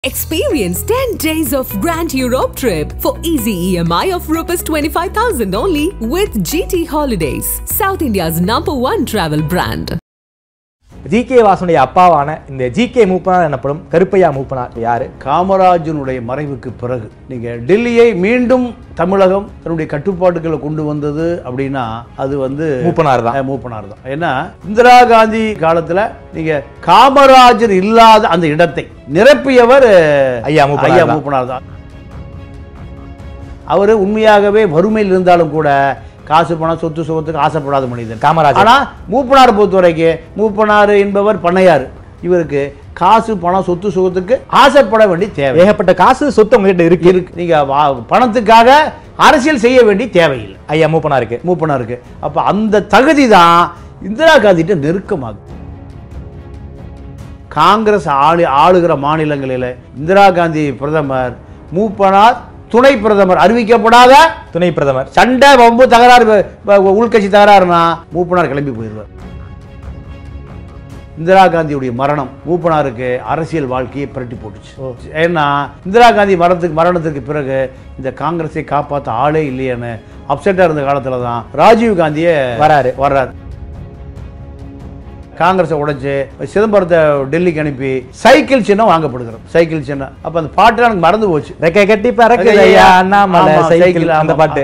Experience 10 days of Grand Europe trip for easy EMI of Rs 25,000 only with GT Holidays, South India's number one travel brand. GK வாசனுடைய அப்பாவான இந்த GK Moopanar எனப்படும் கருப்பையா மூப்பனார் யாரு காமராஜனுடைய மறைவுக்கு பிறகு நீங்க டெல்லியை மீண்டும் தமிழகம் தன்னுடைய கட்டுப்பாட்டுகளை கொண்டு வந்தது அப்படின்னா அது வந்து மூப்பனார் தான் அஹ், மூப்பனார் தான் ஏன்னா இந்திரா காந்தி காலத்துல நீங்க காமராஜர் இல்லாத அந்த இடத்தை நிரப்பியவர் அஹ், ஐயா மூப்பனார் ஐயா தான். மூப்பனார் தான் அவர் உண்மையாகவே வறுமையில் இருந்தாலும் கூட காசு பணம் சொத்து சுகத்துக்கு ஆசைப்படாத மனிதன் காமராஜர். ஆனா மூப்பனார் பொறுத்த வரைக்கும் மூப்பனார் என்பவர் பண்ணையார் இவருக்கு காசு பணம் சொத்து சுகத்துக்கு ஆசைப்பட வேண்டிய தேவை ஏகப்பட்ட காசு சொத்து உங்ககிட்ட இருக்கு இருக்கு நீங்க வா- பணத்துக்காக அரசியல் செய்ய வேண்டிய தேவையில்லை ஐயா மூப்பனாருக்கு மூப்பனாருக்கு அப்ப அந்த தகுதி தான் இந்திரா காந்திட்ட நெருக்கமாகுது காங்கிரஸ் ஆளு ஆளுகிற மாநிலங்களில் இந்திரா காந்தி பிரதமர் மூப்பனார் துணை பிரதமர் அறிவிக்கப்படாத துணை பிரதமர் சண்டை வம்பு தகராறு ப- ப- உள்கட்சி தகராறுனா மூப்பனார் கிளம்பி போயிடுவார் இந்திரா காந்தியுடைய மரணம் மூப்பனாருக்கு அரசியல் வாழ்க்கையை புரட்டி போட்டுச்சு ஏன்னா இந்திரா காந்தி மரணத்துக்கு மரணத்துக்கு பிறகு இந்த காங்கிரஸை காப்பாற்ற ஆளே இல்லையேன்னு அப்செட்டாக இருந்த காலத்துல தான் ராஜீவ் காந்தியே வராரு. வர்றாரு காங்கிரஸை உடைச்சு சிதம்பரத்தை டெல்லிக்கு அனுப்பி சைக்கிள் சின்னம் வாங்கப்படுகிறோம் சைக்கிள் சின்னம் அப்ப அந்த பாட்டு எனக்கு மறந்து போச்சு ரெக்கை கட்டி பறக்குது ஐயா அண்ணாமலை ஆமா, சைக்கிள் அந்த ஆமா. பாட்டு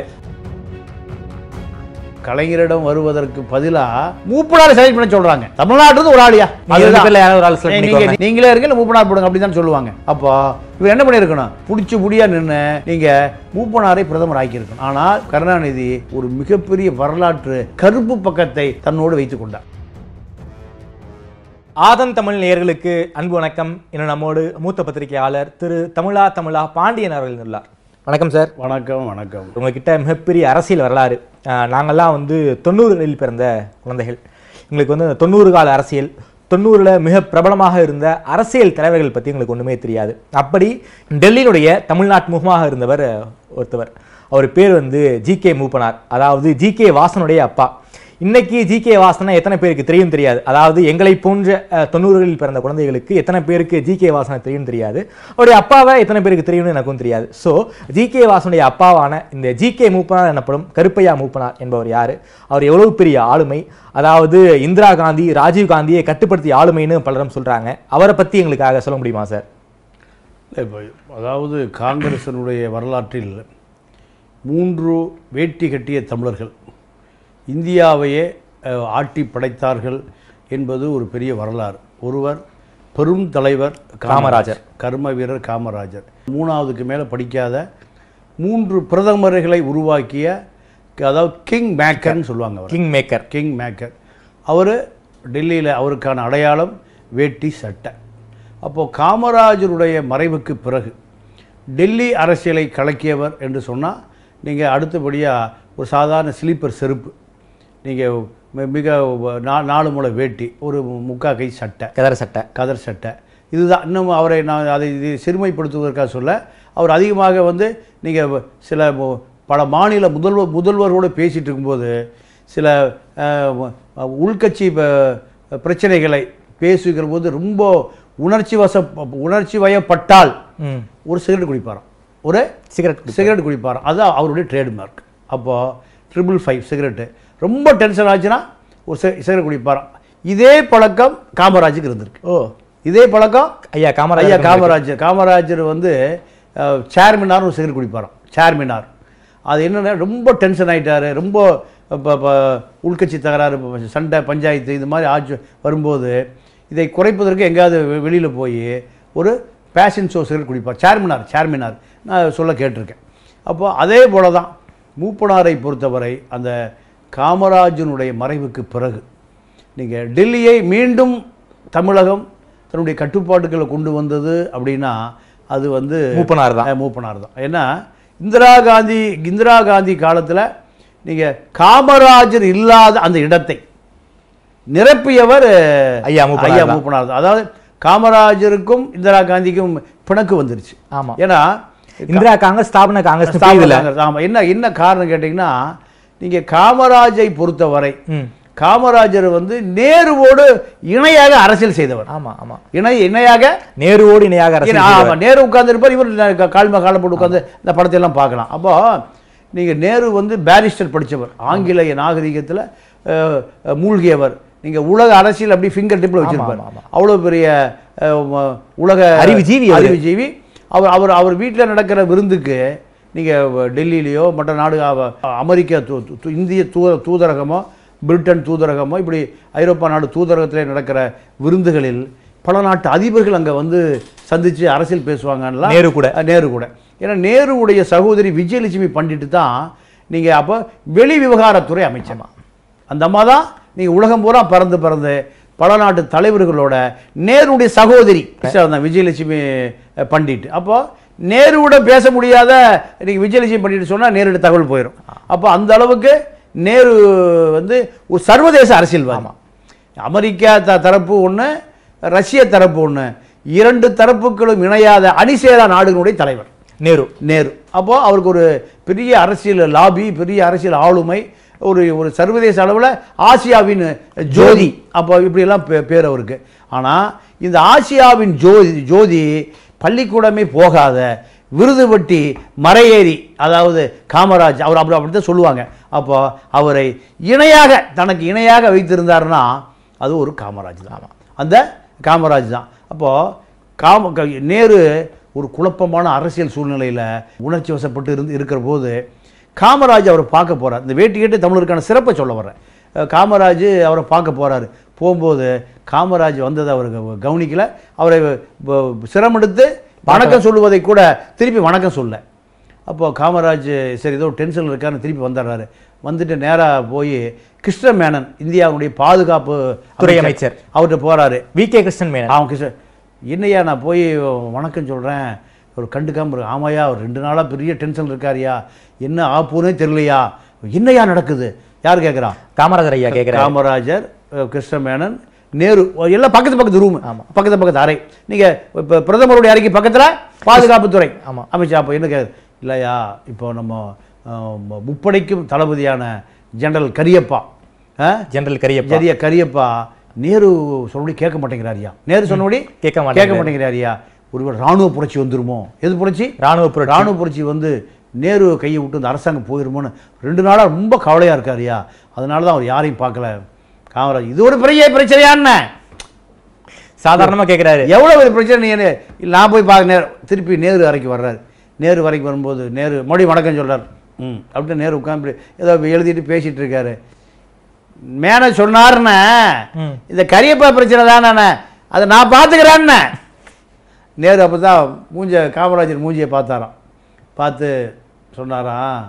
கலைஞரிடம் வருவதற்கு பதிலா மூப்பனார் செலக்ட் பண்ண சொல்றாங்க தமிழ்நாட்டுல ஒரு ஆளியா நீங்க ரெண்டு பேர்ல யாராவது ஒரு ஆள் select நீங்க- பண்ணிக்கோங்க. நீங்களே இருங்க இல்ல மூப்பனார் போடுங்க அப்படிதான் சொல்லுவாங்க அப்போ இவர் என்ன பண்ணியிருக்கணும் புடிச்சு புடியா நின்னு நீங்க மூப்பனாரை பிரதமர் ஆக்கியிருக்கணும் ஆனால் கருணாநிதி ஒரு மிகப்பெரிய வரலாற்று கருப்பு பக்கத்தை தன்னோடு வைத்துக் கொண்டார் ஆதன் தமிழ் நேயர்களுக்கு அன்பு வணக்கம் இன்னும் நம்மோடு மூத்த பத்திரிகையாளர் திரு தமிழா தமிழா பாண்டியன் அவர்கள் உள்ளார் வணக்கம் சார் வணக்கம் வணக்கம் உங்ககிட்ட மிகப்பெரிய அரசியல் வரலாறு அஹ், நாங்கெல்லாம் வந்து தொண்ணூறுகளில் பிறந்த குழந்தைகள் எங்களுக்கு வந்து அந்த தொண்ணூறு கால அரசியல் தொண்ணூறில் மிக பிரபலமாக இருந்த அரசியல் தலைவர்கள் பற்றி எங்களுக்கு ஒன்றுமே தெரியாது அப்படி டெல்லியினுடைய தமிழ்நாட்டு முகமாக இருந்தவர் அஹ், ஒருத்தவர் அவர் பேர் வந்து ஜி கே மூப்பனார் அதாவது ஜி கே வாசனுடைய அப்பா இன்னைக்கு ஜி கே வாசனா எத்தனை பேருக்கு தெரியும் தெரியாது அதாவது எங்களை போன்ற அஹ், தொண்ணூறுகளில் பிறந்த குழந்தைகளுக்கு எத்தனை பேருக்கு ஜி கே வாசனை தெரியும் தெரியாது அவருடைய அப்பாவை எத்தனை பேருக்கு தெரியும்னு எனக்கும் தெரியாது ஸோ ஜி கே வாசனுடைய அப்பாவான இந்த ஜி கே மூப்பனார் எனப்படும் கருப்பையா மூப்பனார் என்பவர் யாரு அவர் எவ்வளவு பெரிய ஆளுமை அதாவது இந்திரா காந்தி ராஜீவ் காந்தியை கட்டுப்படுத்திய ஆளுமைன்னு பலரும் சொல்றாங்க அவரை பத்தி எங்களுக்காக சொல்ல முடியுமா சார் இப்போ அதாவது காங்கிரசினுடைய வரலாற்றில் மூன்று வேட்டி கட்டிய தமிழர்கள் இந்தியாவையே அஹ், ஆட்டி படைத்தார்கள் என்பது ஒரு பெரிய வரலாறு ஒருவர் பெரும் தலைவர் காமராஜர். கர்ம வீரர் காமராஜர் மூணாவதுக்கு மேலே படிக்காத மூன்று பிரதமர்களை உருவாக்கிய அதாவது கிங் மேக்கர்னு சொல்லுவாங்க அவர் கிங் மேக்கர் கிங் மேக்கர் அவர் டெல்லியில் அவருக்கான அடையாளம் வேட்டி சட்டை அப்போது காமராஜருடைய மறைவுக்கு பிறகு டெல்லி அரசியலை கலக்கியவர் என்று சொன்னால் நீங்கள் அடுத்தபடியாக ஒரு சாதாரண ஸ்லீப்பர் செருப்பு நீங்கள் மிக நா- நாலு முளை வேட்டி ஒரு முக்கா கை சட்டை கதர சட்டை கதர் சட்டை இதுதான் இன்னும் அவரை நான் அதை இது சிறுமைப்படுத்துவதற்காக சொல்ல அவர் அதிகமாக வந்து நீங்கள் சில மு- பல மாநில முதல்வர் முதல்வரோடு பேசிகிட்டு இருக்கும்போது சில அஹ், உள்கட்சி ப- பிரச்சனைகளை பேசுகிற போது ரொம்ப உணர்ச்சி வச உணர்ச்சி வயப்பட்டால் ம் ஒரு சிகரெட் குடிப்பாராம் ஒரு சிகரெட் சிகரெட் குடிப்பாராம் அதுதான் அவருடைய ட்ரேட்மார்க் அப்போது ட்ரிபிள் ஃபைவ் சிகரெட்டு ரொம்ப டென்ஷன் ஆச்சுன்னா ஒரு சி- சிகரெட் குடிப்பாராம் இதே பழக்கம் காமராஜுக்கு இருந்திருக்கு ஓ இதே பழக்கம் ஐயா காமராஜர் ஐயா காமராஜர் காமராஜர் வந்து அஹ், சேர்மினார் ஒரு சிகரெட் குடிப்பாராம் சேர்மினார் அது என்னன்னா ரொம்ப டென்ஷன் ஆயிட்டாரு ரொம்ப இப்போ இப்போ உள்கட்சி தகராறு இப்ப சண்டை பஞ்சாயத்து இது மாதிரி ஆட்சி வரும்போது இதை குறைப்பதற்கு எங்கேயாவது வெளியில் போய் ஒரு பேஷன் ஷோ சிகரெட் குடிப்பார் சேர்மினார் சேர்மினார் நான் சொல்ல கேட்டிருக்கேன் அப்போ அதே போல தான் மூப்பனாரை பொறுத்தவரை அந்த காமராஜனுடைய மறைவுக்கு பிறகு நீங்கள் டெல்லியை மீண்டும் தமிழகம் தன்னுடைய கட்டுப்பாட்டுகளை கொண்டு வந்தது அப்படின்னா அது வந்து மூப்பனார் தான் அஹ், மூப்பனார் தான் ஏன்னா இந்திரா காந்தி இந்திரா காந்தி காலத்தில் நீங்கள் காமராஜர் இல்லாத அந்த இடத்தை நிரப்பியவர் ஐயா மூப்பனார் ஐயா தான். மூப்பனார் தான் அதாவது காமராஜருக்கும் இந்திரா காந்திக்கும் பிணக்கு வந்துருச்சு ஆமா ஏன்னா இந்திரா காங்கிரஸ் ஸ்தாபன காங்கிரஸ் ஸ்தாபன புரியுதுல காங்கிரஸ். ஆமா என்ன என்ன காரணம் கேட்டிங்கன்னா நீங்க காமராஜை பொறுத்தவரை ம் காமராஜர் வந்து நேருவோடு இணையாக அரசியல் செய்தவர் ஆமா ஆமா இணை இணையாக நேருவோடு இணையாக அரசியல் ஆமா, செய்தவர். நேரு உட்கார்ந்து இருப்பார் இவர் கால்ம காலம் போட்டு உட்காந்து இந்த படத்தை எல்லாம் பார்க்கலாம் அப்போ நீங்க நேரு வந்து பேரிஸ்டர் படிச்சவர் ஆங்கிலேய நாகரிகத்துல அஹ், அஹ், மூழ்கியவர் நீங்க உலக அரசியல் அப்படி ஃபிங்கர் டிப்ல வச்சிருப்பார் ஆமா, ஆமா. அவ்வளவு பெரிய அஹ், ம- உலக அறிவுஜீவி அவரு. அறிவுஜீவி அவர் அவர் அவர் வீட்டில் நடக்கிற விருந்துக்கு நீங்க டெல்லியிலயோ மற்ற நாடு அவ- அமெரிக்க தூ- தூ- இந்திய தூ தூதரகமோ பிரிட்டன் தூதரகமோ இப்படி ஐரோப்பா நாடு தூதரகத்திலே நடக்கிற விருந்துகளில் பல நாட்டு அதிபர்கள் அங்க வந்து சந்திச்சு அரசியல் பேசுவாங்கலாம் நேரு கூட. நேரு கூட ஏன்னா நேருவுடைய சகோதரி விஜயலட்சுமி பண்டிட்டு தான் நீங்க அப்போ வெளி விவகாரத்துறை அமைச்சர் அந்த அம்மா தான் நீங்க உலகம் பூரா பறந்து பறந்து பல நாட்டு தலைவர்களோட நேருடைய சகோதரி அந்த விஜயலட்சுமி அஹ், பண்டிட் அப்போ நேருவோட பேச முடியாத நீங்க விஜயலட்சுமி பண்டிட் சொன்னா நேருடைய தகவல் போயிடும் அப்போ அந்த அளவுக்கு நேரு வந்து ஒரு சர்வதேச அரசியல்வாதி அமெரிக்கா த தரப்பு ஒன்று ரஷ்ய தரப்பு ஒன்று இரண்டு தரப்புகளும் இணையாத அணிசேரா நாடுகளுடைய தலைவர் நேரு நேரு அப்போ அவருக்கு ஒரு பெரிய அரசியல் லாபி பெரிய அரசியல் ஆளுமை ஒரு ஒரு சர்வதேச அளவில் ஆசியாவின் ஜோதி அப்போ இப்படியெல்லாம் பே பேர் அவருக்கு ஆனால் இந்த ஆசியாவின் ஜோதி ஜோதி பள்ளிக்கூடமே போகாத விருதுபட்டி மறையேறி அதாவது காமராஜ் அவர் அப்படி அப்படி தான் சொல்லுவாங்க அப்போ அவரை இணையாக தனக்கு இணையாக வைத்திருந்தாருன்னா அது ஒரு காமராஜ் தான் அந்த காமராஜ் தான் அப்போது காம க- நேரு ஒரு குழப்பமான அரசியல் சூழ்நிலையில் உணர்ச்சி வசப்பட்டு இருந்து இருக்கிற போது காமராஜ் அவரை பார்க்க போறார் இந்த வேட்டி கேட்டு தமிழருக்கான சிறப்பை சொல்ல வர்றேன் அஹ் காமராஜ் அவரை பார்க்க போறாரு போகும்போது காமராஜ் வந்ததை அவர் கவ- கவனிக்கல அவரை வ- சிரமெடுத்து வணக்கம் சொல்லுவதை கூட திருப்பி வணக்கம் சொல்ல அப்போ காமராஜ் சரி ஏதோ டென்ஷன் இருக்காருன்னு திருப்பி வந்துடுறாரு வந்துட்டு நேராக போய் கிருஷ்ண மேனன் இந்தியாவுடைய பாதுகாப்பு துறை அமைச்சர். அவர்கிட்ட போறாரு வி கே கிருஷ்ணன் மேனன் அவன் கிருஷ்ண என்னையா நான் போய் வணக்கம் சொல்கிறேன் ஒரு கண்டுக்காம இருக்கு ஆமாயா ஒரு ரெண்டு நாளாக பெரிய டென்ஷன் இருக்காருயா என்ன ஆப்புனே தெரியலையா என்னையா நடக்குது யார் கேட்குறா காமராஜர் ஐயா கேட்கிறார் காமராஜர் அஹ், கிருஷ்ணமேனன் நேரு எல்லாம் பக்கத்து பக்கத்து ரூம் பக்கத்து பக்கத்து அறை நீங்கள் இப்போ பிரதமருடைய அறைக்கு பக்கத்தில் பாதுகாப்புத்துறை ஆமா. அமைச்சர் அப்போ என்ன கேட்குது இல்லையா இப்போ நம்ம அஹ், முப்படைக்கும் தளபதியான ஜெனரல் கரியப்பா ஆ? ஜெனரல் கரியப்பா ஜெரிய கரியப்பா நேரு சொன்னபடி கேட்க மாட்டேங்கிறாரியா நேரு சொன்னபடி கேட்க மாட்டேங்கிறாரு. கேட்க மாட்டேங்கிறாரியா ஒருவர் ராணுவ புரட்சி வந்துருமோ எது புரட்சி ராணுவ புரட்சி. ராணுவ புரட்சி வந்து நேரு கையை விட்டு இந்த அரசாங்கம் போயிருமோன்னு ரெண்டு நாளா ரொம்ப கவலையா இருக்காருயா அதனால தான் அவர் யாரையும் பார்க்கல காமராஜ் இது ஒரு பெரிய பிரச்சனையான்னு சாதாரணமா கேட்கிறாரு எவ்வளவு ஒரு பிரச்சனை நீ என்ன- இல்ல, நான் போய் பார்க்க நேரு திருப்பி நேரு வரைக்கும் வர்றாரு நேரு வரைக்கும் வரும்போது நேரு மறுபடியும் வணக்கம் சொல்றார் ம் அப்படின்ட்டு நேரு உட்காந்து ஏதோ எழுதிட்டு பேசிட்டு இருக்காரு மேன சொன்னாருன்னா ம். இந்த கரியப்பா பிரச்சனை தானே அதை நான் பார்த்துக்கிறேன்னு நேரு அப்போ தான் மூஞ்ச காமராஜர் மூஞ்சியை பார்த்தாராம் பார்த்து சொன்னாராம்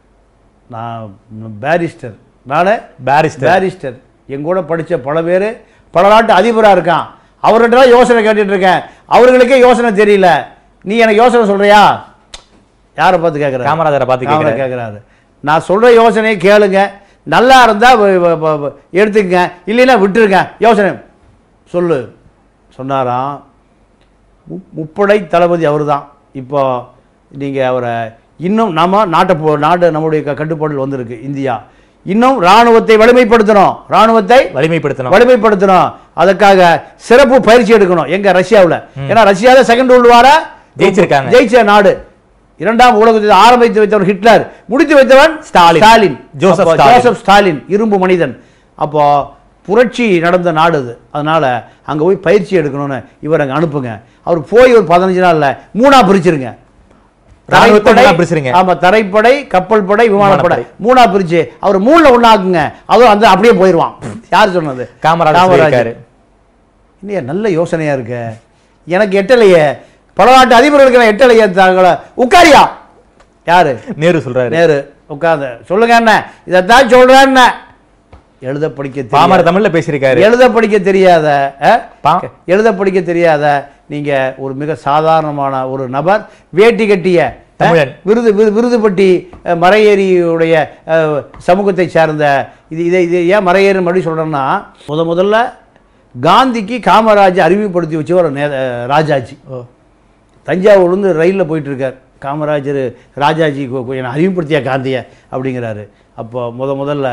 நான் பேரிஸ்டர் நானே பாரிஸ்டர் பேரிஸ்டர் என் கூட படிச்ச பல பேர் பல நாட்டு அதிபராக இருக்கான் அவர்கிட்ட தான் யோசனை கேட்டுட்டு இருக்கேன் அவர்களுக்கே யோசனை தெரியல நீ எனக்கு யோசனை சொல்றியா யாரை பார்த்து கேட்குறாரு காமராஜரை பார்த்து கேட்கிறாரு. கேட்குறாரு நான் சொல்ற யோசனையை கேளுங்க நல்லா இருந்தா வ- வ- வ- வ- எடுத்துக்கங்க இல்லைன்னா விட்டுருங்க யோசனை சொல்லு சொன்னாராம் மு- முப்படை தளபதி அவர் தான் இப்போ நீங்கள் அவரை இன்னும் நாம நாட்டை போ நாடு நம்முடைய க- கட்டுப்பாட்டில் வந்திருக்கு இந்தியா இன்னும் ராணுவத்தை வலிமைப்படுத்தணும் ராணுவத்தை வலிமைப்படுத்தணும் வலிமைப்படுத்தணும் அதுக்காக சிறப்பு பயிற்சி எடுக்கணும் எங்க ரஷ்யாவுல ஏன்னா ரஷ்யால செகண்ட் வேர்ல்டு வார ஜெயிச்சிருக்காங்க. ஜெயிச்ச நாடு இரண்டாம் உலகத்தை ஆரம்பித்து வைத்தவன் ஹிட்லர் முடித்து வைத்தவன் ஸ்டாலின். ஸ்டாலின் ஜோசப் அப்போ ஸ்டாலின். ஜோசப் ஸ்டாலின் இரும்பு மனிதன் அப்போ புரட்சி நடந்த நாடு அது அதனால அங்க போய் பயிற்சி எடுக்கணும்னு இவர் அங்க அனுப்புங்க அவர் போய் ஒரு பதினஞ்சு நாள்ல மூணா பிரிச்சிருங்க ராணுவத்தை தரைப்படை- மூணா பிரிச்சிருங்க. ஆமா தரைப்படை கப்பல் படை விமானப்படை விமானப்படை. மூணா பிரிச்சு அவர் மூணுல ஒண்ணாக்குங்க அதுவும் அந்த அப்படியே போயிடுவான் யார் சொன்னது காமராஜர் சொல்லியிருக்காரு. இல்லையா நல்ல யோசனையா இருக்கு எனக்கு எட்டலையே பல நாட்டு அதிபர்களுக்கு நான் எட்டலையே தாங்கள உட்காரியா யாரு நேரு சொல்றாரு நேரு உட்கார்ந்து சொல்லுங்க என்ன இதைத்தான் சொல்றேன் என்ன எழுத படிக்க தெரியாத- பாமர தமிழ்ல பேசியிருக்காரு எழுத படிக்க தெரியாத அஹ்? பா- எழுத படிக்க தெரியாத நீங்க ஒரு மிக சாதாரணமான ஒரு நபர் வேட்டி கட்டிய அஹ், தமிழன். விருது விரு- விருதுப்பட்டி அஹ், மறையேறியுடைய அஹ், சமூகத்தை சார்ந்த இது இதை இது ஏன் மறையேறு மறுபடியும் சொல்றேன்னா முத முதல்ல காந்திக்கு காமராஜ் அறிமுகப்படுத்தி வச்சவர் நே அஹ், ராஜாஜி தஞ்சாவூர்லேருந்து ரயிலில் போயிட்டு இருக்கார் காமராஜர் ராஜாஜி கு- கு- என்னை அறிமுகப்படுத்தியா காந்தியை அப்படிங்கிறாரு அப்போ முத முதல்ல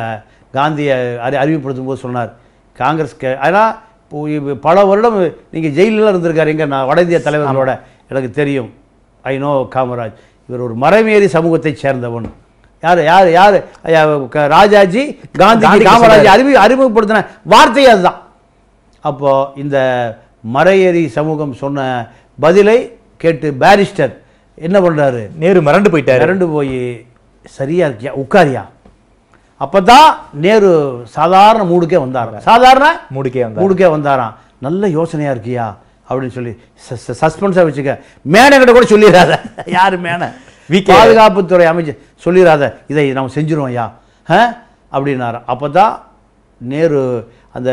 காந்தி அறி அறிமுகப்படுத்தும் போது சொன்னார் காங்கிரஸ் கே ஆனால் இப்போ இவ- பல வருடம் நீங்கள் ஜெயிலெலாம் இருந்திருக்காரு எங்க நான் வட இந்திய தலைவர்களோட எனக்கு தெரியும் ஐ நோ காமராஜ் இவர் ஒரு மரமேறி சமூகத்தைச் சேர்ந்தவன் யார் யார் யார் ஐயா, க- ராஜாஜி காந்தி காந்திக்கு காமராஜ் சொன்னாரு. அறிவி அறிமுகப்படுத்தின வார்த்தை அதுதான் அப்போ இந்த மறையேறி சமூகம் சொன்ன பதிலை கேட்டு பாரிஸ்டர் என்ன பண்றாரு நேரு மிரண்டு போயிட்டாரு மிரண்டு போய் சரியா இருக்கியா உட்காரியா அப்பதான் நேரு சாதாரண மூடுக்கே வந்தாராம் சாதாரண மூடுக்கே வந்தார் மூடுக்கே வந்தாராம் நல்ல யோசனையா இருக்கியா அப்படின்னு சொல்லி சஸ்பென்ஸாக வச்சுக்க மேனகிட்ட கூட சொல்லிடாத யாரு மேன VK. பாதுகாப்புத்துறை அமைச்சர் சொல்லிடாத இதை நம்ம செஞ்சிருவோம் ஐயா ஆ அப்படின்னாராம் அப்போ தான் நேரு அந்த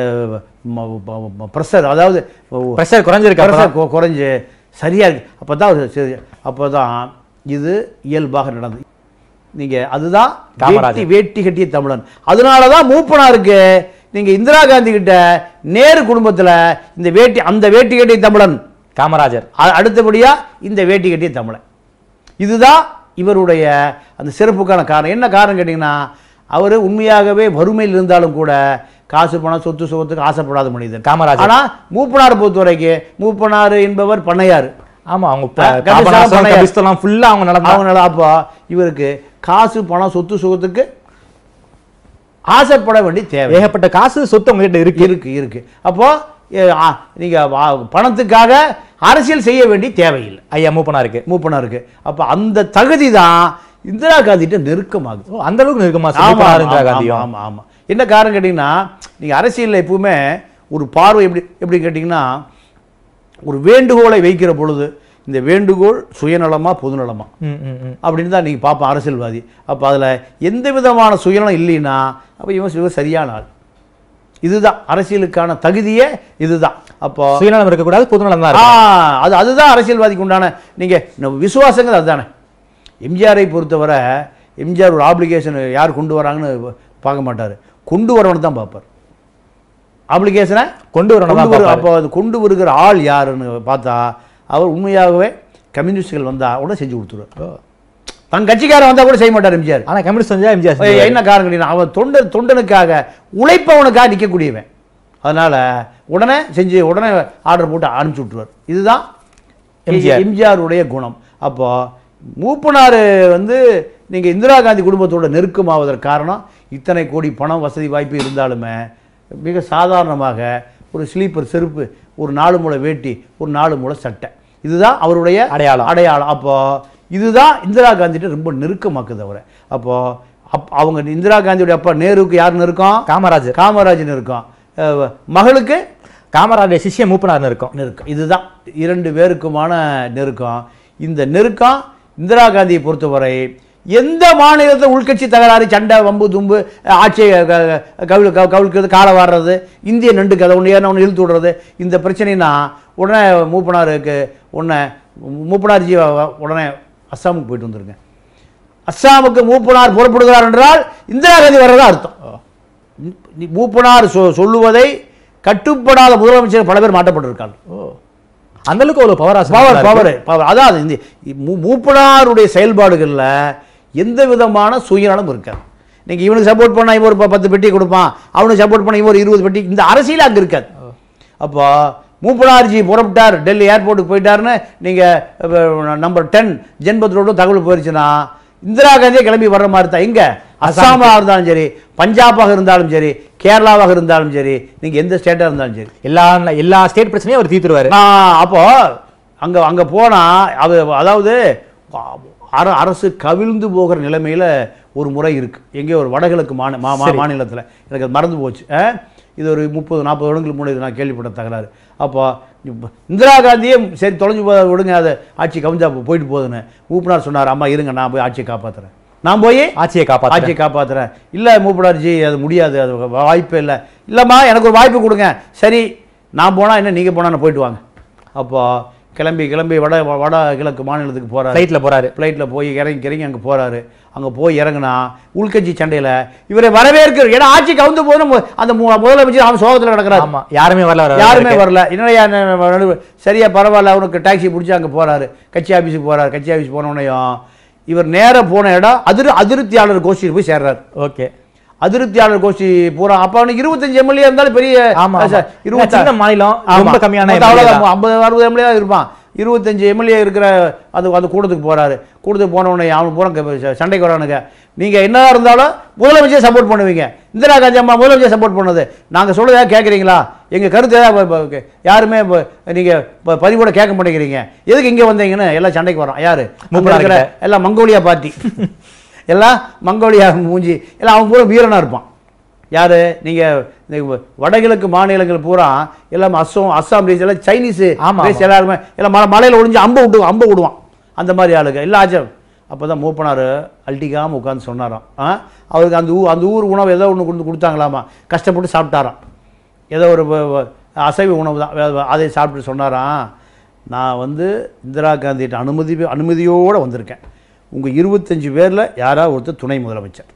ப்ரெஷர் அதாவது Pressure குறைஞ்சிருக்கு pressure அப்பதான். கு- குறைஞ்சு சரியா இருக்கு அப்போ தான் சரி அப்போ தான் இது இயல்பாக நடந்தது நீங்க அதுதான் காமராஜர். வேட்டி வேட்டி கட்டிய தமிழன் அதனால தான் மூப்பனாருக்கு நீங்க இந்திரா காந்தி கிட்ட நேரு குடும்பத்துல இந்த வேட்டி அந்த வேட்டி கட்டிய தமிழன் காமராஜர் அ- அடுத்தபடியா இந்த வேட்டி கட்டிய தமிழன் இதுதான் இவருடைய அந்த சிறப்புக்கான காரணம் என்ன காரணம் கேட்டிங்கன்னா அவர் உண்மையாகவே வறுமையில் இருந்தாலும் கூட காசு பணம் சொத்து சுகத்துக்கு ஆசைப்படாத மனிதன் காமராஜர். ஆனா மூப்பனார் பொறுத்தவரைக்கும் மூப்பனார் என்பவர் பண்ணையார் ஆமா அவங்க ஆ, கபிஸ்தலம் பாபநாசம் பண்ணையார். கபிஸ்தலம் ஃபுல்லா அவங்க நடந்தாங்க அவங்களால அப்போ இவருக்கு காசு பணம் சொத்து சுகத்துக்கு ஆசைப்பட வேண்டிய தேவை ஏகப்பட்ட காசு சொத்து உங்ககிட்ட இருக்கு இருக்கு இருக்கு அப்போ எ, ஆ, நீங்க வா- பணத்துக்காக அரசியல் செய்ய வேண்டிய தேவையில்லை ஐயா மூப்பனா இருக்கு மூப்பனாருக்கு அப்போ அந்த தகுதி தான் இந்திரா காந்திட்ட நெருக்கமாகுது ஓ, அந்த அளவுக்கு இருக்குமா ஆமா, மூப்பனார் இந்திரா ஆமா, காந்தியும் ஆமா ஆமா என்ன காரணம் கேட்டிங்கன்னா நீங்க அரசியல்ல எப்பவுமே ஒரு பார்வை எப்படி எப்படி கேட்டிங்கன்னா ஒரு வேண்டுகோளை வைக்கிற பொழுது இந்த வேண்டுகோள் சுயநலமா பொதுநலமா ம், ம், ம். அப்படின்னு தான் நீங்கள் பார்ப்போம் அரசியல்வாதி அப்போ அதில் எந்த விதமான சுயநலம் இல்லைன்னா அப்போ இவன் இவன் சரியான ஆள் இதுதான் அரசியலுக்கான தகுதியே இதுதான் அப்போ சுயநலம் இருக்கக்கூடாது பொதுநலம் தான் ஆ இருக்கு அது அதுதான் அரசியல்வாதிக்கு உண்டான நீங்கள் விசுவாசங்கள் அதுதானே எம்ஜிஆரை பொறுத்தவரை எம்ஜிஆர் ஒரு ஆப்ளிகேஷன் யார் கொண்டு வராங்கன்னு பார்க்க மாட்டார் கொண்டு வரவனை தான் பார்ப்பார் ஆப்ளிகேஷனை கொண்டு வரணும் தான் கொண்டு வரு- பார்ப்பாரு. அப்போ அது கொண்டு வருகிற ஆள் யாருன்னு பார்த்தா அவர் உண்மையாகவே கம்யூனிஸ்டுகள் வந்தா உடனே செஞ்சு கொடுத்துருவார் தன் கட்சிக்காரன் வந்தா கூட செய்ய மாட்டார் எம்ஜிஆர் ஆனா கம்யூனிஸ்ட் செஞ்சா எம்ஜிஆர் ஏய், செஞ்சாரு. என்ன காரணம் கேட்டீங்கன்னா, அவன் தொண்டன் தொண்டனுக்காக உழைப்பவனுக்காக நிற்கக்கூடியவன் அதனால உடனே செஞ்சு உடனே ஆர்டர் போட்டு அனுப்பிச்சு விட்டுருவார் இதுதான் எம்ஜிஆர். எம்ஜிஆருடைய குணம் அப்போ மூப்பனார் வந்து நீங்க இந்திரா காந்தி குடும்பத்தோட நெருக்கமாவதற்கு காரணம் இத்தனை கோடி பணம் வசதி வாய்ப்பு இருந்தாலுமே மிக சாதாரணமாக ஒரு ஸ்லீப்பர் செருப்பு ஒரு நாலு முளை வேட்டி ஒரு நாலு முளை சட்டை இதுதான் அவருடைய அடையாளம். அடையாளம் அப்போ இதுதான் இந்திரா காந்திட்ட ரொம்ப நெருக்கமாக்குது அவரை அப்போ அப் அவங்க இந்திரா காந்தியுடைய அப்பா நேருவுக்கு யார் நெருக்கம் காமராஜர் காமராஜ் நெருக்கம் அஹ் மகளுக்கு காமராஜர் சிஷ்ய மூப்பனார் இருக்கும் நெருக்கம் இதுதான் இரண்டு பேருக்குமான நெருக்கம் இந்த நெருக்கம் இந்திரா காந்தியை பொறுத்தவரை எந்த மாநிலத்தில் உள்கட்சி தகராறு சண்டை வம்பு தும்பு ஆட்சியை க- க- கவிழ் க- கவிழ்க்கிறது காலை வாடுறது இந்திய நண்டு கதை ஒன்று ஏன்னா ஒன்று இழுத்து விடுறது இந்த பிரச்சனைனா உடனே மூப்பனாருக்கு உடனே மூப்பனார்ஜி வ- உடனே அஸ்ஸாமுக்கு போயிட்டு வந்துருங்க அஸ்ஸாமுக்கு மூப்பனார் புறப்படுகிறார் என்றால் இந்திரா காந்தி வர்றதா அர்த்தம் நீ- மூப்பனார் சொ- சொல்லுவதை கட்டுப்படாத முதலமைச்சர் பல பேர் மாட்டப்பட்டிருக்காங்க அந்த அளவுக்கு அவ்வளவு பவர் பவர் பவர் பவர் அதாவது இந்த மூ- மூப்பனாருடைய செயல்பாடுகளில் எந்த விதமான சுயநலம் இருக்காது நீங்கள் இவனுக்கு சப்போர்ட் பண்ணா இவன் ஒரு ப- பத்து பெட்டி கொடுப்பான் அவனுக்கு சப்போர்ட் பண்ண இவன் ஒரு இருபது பெட்டி இந்த அரசியல் அங்கே இருக்காது அப்போ மூப்பனார்ஜி புறப்பட்டார் டெல்லி ஏர்போர்ட்டுக்கு போயிட்டாருன்னு நீங்கள் நம்பர் டென் ஜென்பத் ரோடும் தகவல் போயிருச்சுன்னா இந்திரா காந்தியே கிளம்பி வர்ற மாதிரி தான் எங்க அஸ்ஸாமாக இருந்தாலும் சரி பஞ்சாபாக இருந்தாலும் சரி கேரளாவாக இருந்தாலும் சரி நீங்கள் எந்த ஸ்டேட்டாக இருந்தாலும் சரி எல்லா எல்லா ஸ்டேட் பிரச்சனையும் அவர் தீர்த்துருவாரு நான் அப்போ அங்க அங்க போனா அது அதாவது அர அரசு கவிழ்ந்து போகிற நிலைமையில ஒரு முறை இருக்கு எங்கேயோ ஒரு வடகிழக்கு மாநில மா- மா- சரி. மாநிலத்துல எனக்கு அது மறந்து போச்சு ஆ? இது ஒரு முப்பது நாற்பது வருடங்களுக்கு முன்னாடி நான் கேள்விப்பட்ட தகராறு அப்போ இப்ப இந்திரா காந்தியே சரி தொலைஞ்சு போ விடுங்க அதை ஆட்சி கவிஞ்சா போ- போயிட்டு போகுதுன்னு மூப்பனார் சொன்னார் அம்மா இருங்க நான் போய் ஆட்சியை காப்பாத்துறேன் நான் போய் ஆட்சியை காப்பாற்ற ஆட்சியை காப்பாத்துறேன் இல்லை மூப்பனார்ஜி அது முடியாது அது வாய்ப்பே இல்லை இல்லைம்மா எனக்கு ஒரு வாய்ப்பு கொடுங்க சரி நான் போனால் என்ன நீங்கள் போனால் போயிட்டு வாங்க அப்போ கிளம்பி கிளம்பி வட வட கிழக்கு மாநிலத்துக்கு போகிறாரு ஃப்ளைட்ல போறாரு ஃப்ளைட்டில் போய் இறங்கி இறங்கி அங்கே போகிறாரு அங்கே போய் இறங்குனா உள்கட்சி சண்டையில் இவரை வரவேற்கிற ஏன்னா ஆட்சி கவுந்து போது அந்த மு- முதலமைச்சர் அவன் சோகத்தில் கிடக்கிறாரு ஆமா யாருமே வரல வர யாருமே வரல என்னையா ந- நடுவு- சரியா பரவாயில்ல அவனுக்கு டாக்ஸி பிடிச்சி அங்கே போறாரு கட்சி ஆஃபீஸுக்கு போறாரு கட்சி ஆஃபீஸ் போனோடனையும் இவர் நேரா போன இடம் அதிரு அதிருப்தியாளர் கோஷ்டியில் போய் சேர்றாரு ஓகே அதிருப்தியாளர் கோஷ்டி பூரா அப்ப அவனுக்கு இருபத்தஞ்சு எம்எல்ஏ இருந்தாலும் பெரிய ஆமா, ஆமா. சார், இருபத்தா- சின்ன மாநிலம், ஆமா. ரொம்ப கம்மியான மொத்தம் MLA அவ்வளவுதான், தான். ஐம்பது அறுபது எம்எல்ஏ இருப்பான் இருபத்தஞ்சு எம்எல்ஏ இருக்கிற அது அந்த கூட்டத்துக்கு போறாரு கூட்டத்துக்கு போன உடனே அவன் பூரா க- சண்டைக்கு வரானுங்க நீங்க என்னதான் இருந்தாலும் முதலமைச்சர் சப்போர்ட் பண்ணுவீங்க இந்திரா காந்தி அம்மா முதலமைச்சர் சப்போர்ட் பண்ணது நாங்க சொல்றதா கேட்குறீங்களா எங்க கருத்து ஏதாவது ப- ப- யாருமே ப- நீங்க ப- பதிவோட கேட்க மாட்டேங்கிறீங்க எதுக்கு இங்க வந்தீங்கன்னு எல்லாம் சண்டைக்கு வரோம் யாரு மூப்பனார் அங்க இருக்கிற கிட்ட. எல்லாம் மங்கோலியா பார்ட்டி எல்லாம் மங்கோலியா மூஞ்சி எல்லாம் அவன் பூரா வீரனா இருப்பான் யாரு நீங்க இந்த வடகிழக்கு மாநிலங்கள் பூரா எல்லாம் அஸ்ஸாம் அஸ்ஸாம் ரீஜ் எல்லாம் சைனீஸ் ஆமா, race ஆமா. எல்லாருமே எல்லாம் மலை மலையில ஒளிஞ்சு அம்பு விட்டு அம்பு விடுவான் அந்த மாதிரி ஆளுங்க இல்லை ஆச்சம் அப்போ தான் மூப்பனார் அல்ட்டிக்காமல் உட்காந்து சொன்னாராம் ஆ அவருக்கு அந்த ஊ அந்த ஊர் உணவு ஏதோ ஒன்று கொண்டு கொடுத்தாங்களாமா கஷ்டப்பட்டு சாப்பிட்டாராம் ஏதோ ஒரு வ- வ- அசைவ உணவு தான் வே- வே- அதை சாப்பிட்டு சொன்னாராம் நான் வந்து இந்திரா காந்திகிட்ட அனுமதி அனுமதியோடு வந்திருக்கேன் உங்கள் இருபத்தஞ்சு பேரில் யாராவது ஒருத்தர் துணை முதலமைச்சர்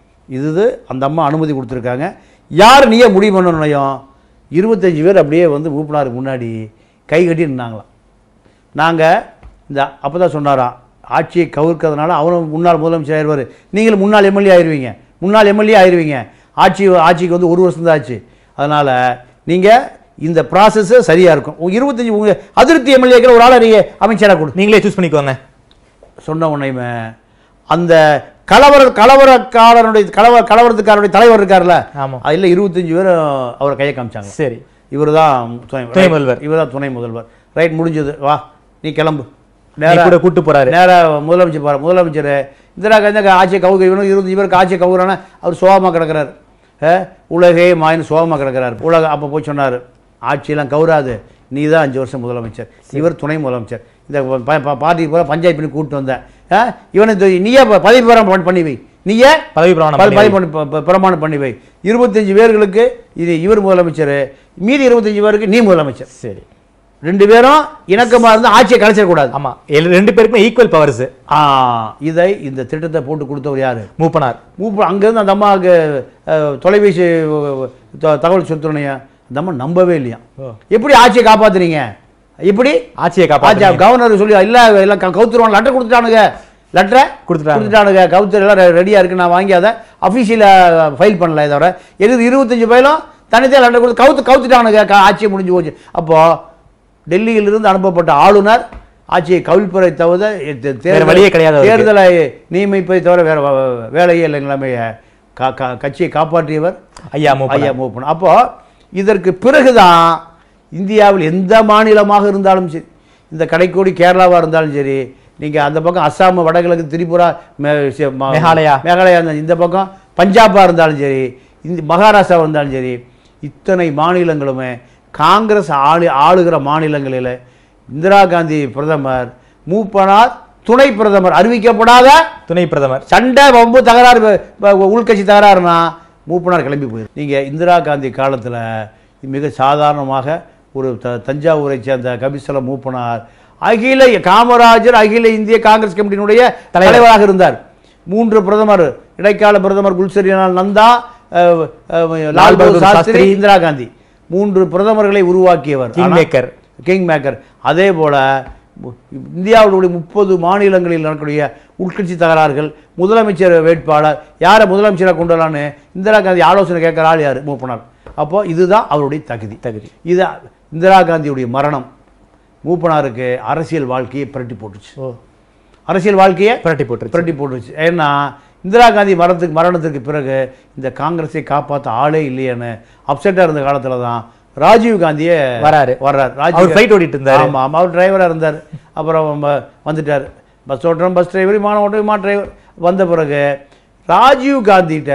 இது அந்த அம்மா அனுமதி கொடுத்துருக்காங்க யார் நீயே முடிவு பண்ணணும் இருபத்தஞ்சு பேர் அப்படியே வந்து மூப்பனாருக்கு முன்னாடி கை கட்டி நின்னாங்களாம் நாங்கள் இந்த அப்போ தான் சொன்னாராம் ஆட்சியை கவிர்க்கிறதுனால அவரும் முன்னாள் முதலமைச்சர் ஆயிடுவார் நீங்களும் முன்னாள் எம்எல்ஏ ஆயிடுவீங்க முன்னாள் எம்எல்ஏ ஆயிடுவீங்க ஆட்சி ஆட்சிக்கு வந்து ஒரு வருஷம் தான் ஆச்சு அதனால் நீங்கள் இந்த ப்ராசஸ்ஸு சரியாக இருக்கும் உங்க இருபத்தஞ்சி உங்கள் அதிருப்தி எம்எல்ஏக்கள் ஒரு ஆளை நீங்கள் அமைச்சராக கொடு நீங்களே சூஸ் பண்ணிக்கோங்க சொன்ன உடனேமே அந்த கலவர கலவரக்காரனுடைய கலவர கலவரத்துக்காரனுடைய தலைவர் இருக்கார்ல ஆமா. அதில் இருபத்தஞ்சு பேர் அவரை கையை காமிச்சாங்க சரி இவர் தான் துணை துணை முதல்வர். இவர் தான் துணை முதல்வர் ரைட் முடிஞ்சது வா நீ கிளம்பு நீ கூட கூட்டு போறாரு நேரா முதலமைச்சர் பாரு முதலமைச்சர் இந்திரா காந்தி ஆட்சியை கவுக இவனும் இருபத்தஞ்சு பேருக்கு ஆட்சியை கவுறானா அவர் சோகமாக கிடக்கிறார் அஹ், உலகே மாயின்னு சோகமாக கிடக்கிறார் உலக அப்போ போய் சொன்னார் ஆட்சியெல்லாம் கவுராது நீ தான் அஞ்சு வருஷம் முதலமைச்சர் இவர் துணை முதலமைச்சர் இந்த ப- ப- பார்ட்டி பூரா பஞ்சாயத்து பண்ணி கூப்பிட்டு வந்தேன் அஹ், இவனை இந்த- நீயே ப- பதவி பிரமாணம் பண்ணி வை நீயே பதவி பிரமாணம் ப- பண்ணி பதவி வை. பண்ணி ப- ப- பிரமாணம் பண்ணி வை இருபத்தஞ்சு பேர்களுக்கு இது இவர் முதலமைச்சர் மீதி இருபத்தஞ்சு பேருக்கு நீ முதலமைச்சர் சரி ரெண்டு பேரும் இணக்கமா இருந்து ஆட்சியை கலைச்சிடக்கூடாது ஆமா எல்- ரெண்டு பேருக்குமே ஈக்குவல் பவர்ஸ் ஆ இதை இந்த திட்டத்தை போட்டு கொடுத்தவர் யாரு மூப்பனார் மூப்பு அங்கேருந்து அந்த அம்மாவுக்கு அஹ், தொலைபேசி அஹ், த- தகவல் சொத்துணையா அந்த அம்மா நம்பவே இல்லையா ஓ. எப்படி ஆட்சியை காப்பாத்துறீங்க எப்படி ஆட்சியை ஆட்சி காப்பாற்ற கவர்னர் சொல்லி இல்ல எல்லாம் க- கவுத்துருவாங்க லெட்டர் கொடுத்துட்டானுங்க லெட்டரை கொடுத்துட்டாங்க. கொடுத்துட்டானுங்க கவுத்தர் எல்லாம் ரெடியா இருக்கு நான் வாங்கி அதை அஃபீஷியல ஃபைல் பண்ணல இதை எது இருபத்தஞ்சு பயிலும் தனித்தே லெட்டர் கொடுத்து கவுத்து கவுத்துட்டானுங்க க- ஆட்சியை முடிஞ்சு போச்சு அப்போ டெல்லியிலிருந்து அனுப்பப்பட்ட ஆளுநர் ஆட்சியை கவிழ்ப்பதை தவிர தே- தேர்தலை- வழியே கிடையாது அவருக்கு. தேர்தலை நியமிப்பதை தவிர வேற வ- வ- வேலையே இல்லைங்களாமே கா- கா- கட்சியை காப்பாற்றியவர் ஐயா மூப்பனார். ஐயா மூவ் பண்ண அப்போ இதற்கு பிறகுதான் இந்தியாவில் எந்த மாநிலமாக இருந்தாலும் சரி இந்த கடைக்கோடி கேரளாவாக இருந்தாலும் சரி நீங்க அந்த பக்கம் அஸ்ஸாம் வடகிழக்கு திரிபுரா மே- சி- ம- மேகாலயா. மேகாலயா இருந்தாலும் இந்த பக்கம் பஞ்சாபாக இருந்தாலும் சரி இந்த மகாராஷ்டிரா இருந்தாலும் சரி இத்தனை மாநிலங்களுமே காங்கிரஸ் ஆளு ஆளுகிற மாநிலங்களில் இந்திரா காந்தி பிரதமர் மூப்பனார் துணை பிரதமர் அறிவிக்கப்படாத துணை பிரதமர் சண்டை வம்பு தகராறு ப- ப- உள்கட்சி தகராறுனா மூப்பனார் கிளம்பி போயிரு நீங்கள் இந்திரா காந்தி காலத்தில் மிக சாதாரணமாக ஒரு த தஞ்சாவூரை சேர்ந்த கபிசல மூப்பனார் அகில காமராஜர் அகில இந்திய காங்கிரஸ் கமிட்டியினுடைய தலைவர். தலைவராக இருந்தார் மூன்று பிரதமர் இடைக்கால பிரதமர் குல்சரிலால் நந்தா அஹ், அஹ், லால் பகதூர் சாஸ்திரி சாஸ்திரி, இந்திரா காந்தி மூன்று பிரதமர்களை உருவாக்கியவர் கிங் ஆனா- மேக்கர். கிங் மேக்கர் அதே போல மு- இந்தியாவுடைய முப்பது மாநிலங்களில் நடக்கக்கூடிய உட்கட்சி தகராறுகள் முதலமைச்சர் வேட்பாளர் யாரை முதலமைச்சராக கொண்டு வரலான்னு இந்திரா காந்தி ஆலோசனை கேட்குற ஆள் யார் மூப்பனார் அப்போ இதுதான் அவருடைய தகுதி தகுதி. இது இந்திரா காந்தியுடைய மரணம் மூப்பனாருக்கு அரசியல் வாழ்க்கையை புரட்டி போட்டுச்சு ஓ அரசியல் வாழ்க்கையை புரட்டி போட்டுருச்சு புரட்டி போட்டுச்சு ஏன்னா இந்திரா காந்தி மரணத்துக்கு மரணத்துக்கு பிறகு இந்த காங்கிரஸை காப்பாற்ற ஆளே இல்லையேன்னு அப்செட்டாக இருந்த காலத்தில் தான் ராஜீவ் காந்தியே வராரு. வர்றார் அவர் flight ஓட்டிட்டு இருந்தாரு. ஆமாம் ஆமாம் அவர் டிரைவராக இருந்தார் அப்புறம் வ- வந்துட்டார் பஸ் ஓட்டுறோம் பஸ் டிரைவர் விமானம் ஓட்டுற விமான டிரைவர் வந்த பிறகு ராஜீவ் காந்திகிட்ட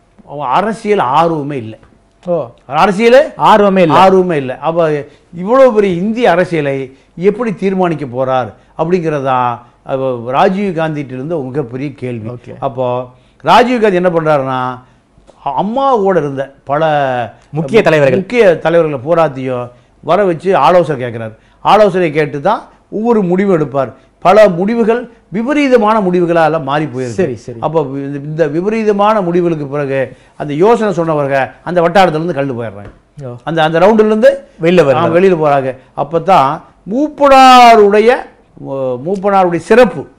அரசியல் ஆர்வமே இல்லை ஓ அரசியல் ஆர்வமே இல்ல ஆர்வமே இல்லை அப்போ இவ்வளோ பெரிய இந்திய அரசியலை எப்படி தீர்மானிக்க போறார் அப்படிங்கிறதா அப்ப ராஜீவ் காந்திகிட்ட இருந்த ஒரு மிகப்பெரிய கேள்வி Okay. அப்போ ராஜீவ் காந்தி என்ன பண்றாருன்னா அம்மாவோட இருந்த பல முக்கிய தலைவர்கள். முக்கிய தலைவர்களை பூராத்தையும் வர வச்சு ஆலோசனை கேட்குறாரு ஆலோசனை கேட்டு தான் ஒவ்வொரு முடிவும் எடுப்பார் பல முடிவுகள் விபரீதமான முடிவுகளால மாறி போயிருக்கு சரி, சரி. அப்போ இந்த- இந்த விபரீதமான முடிவுகளுக்கு பிறகு அந்த யோசனை சொன்னவங்க அந்த வட்டாரத்துல இருந்து கண்டு போயிடுறாங்க ஓ. அந்த அந்த ரவுண்டுல இருந்து வெளில வர்றாங்க. ஆ, வெளியில போறாங்க அப்பதான் மூப்பனாருடைய மூ- மூப்பனாருடைய சிறப்பு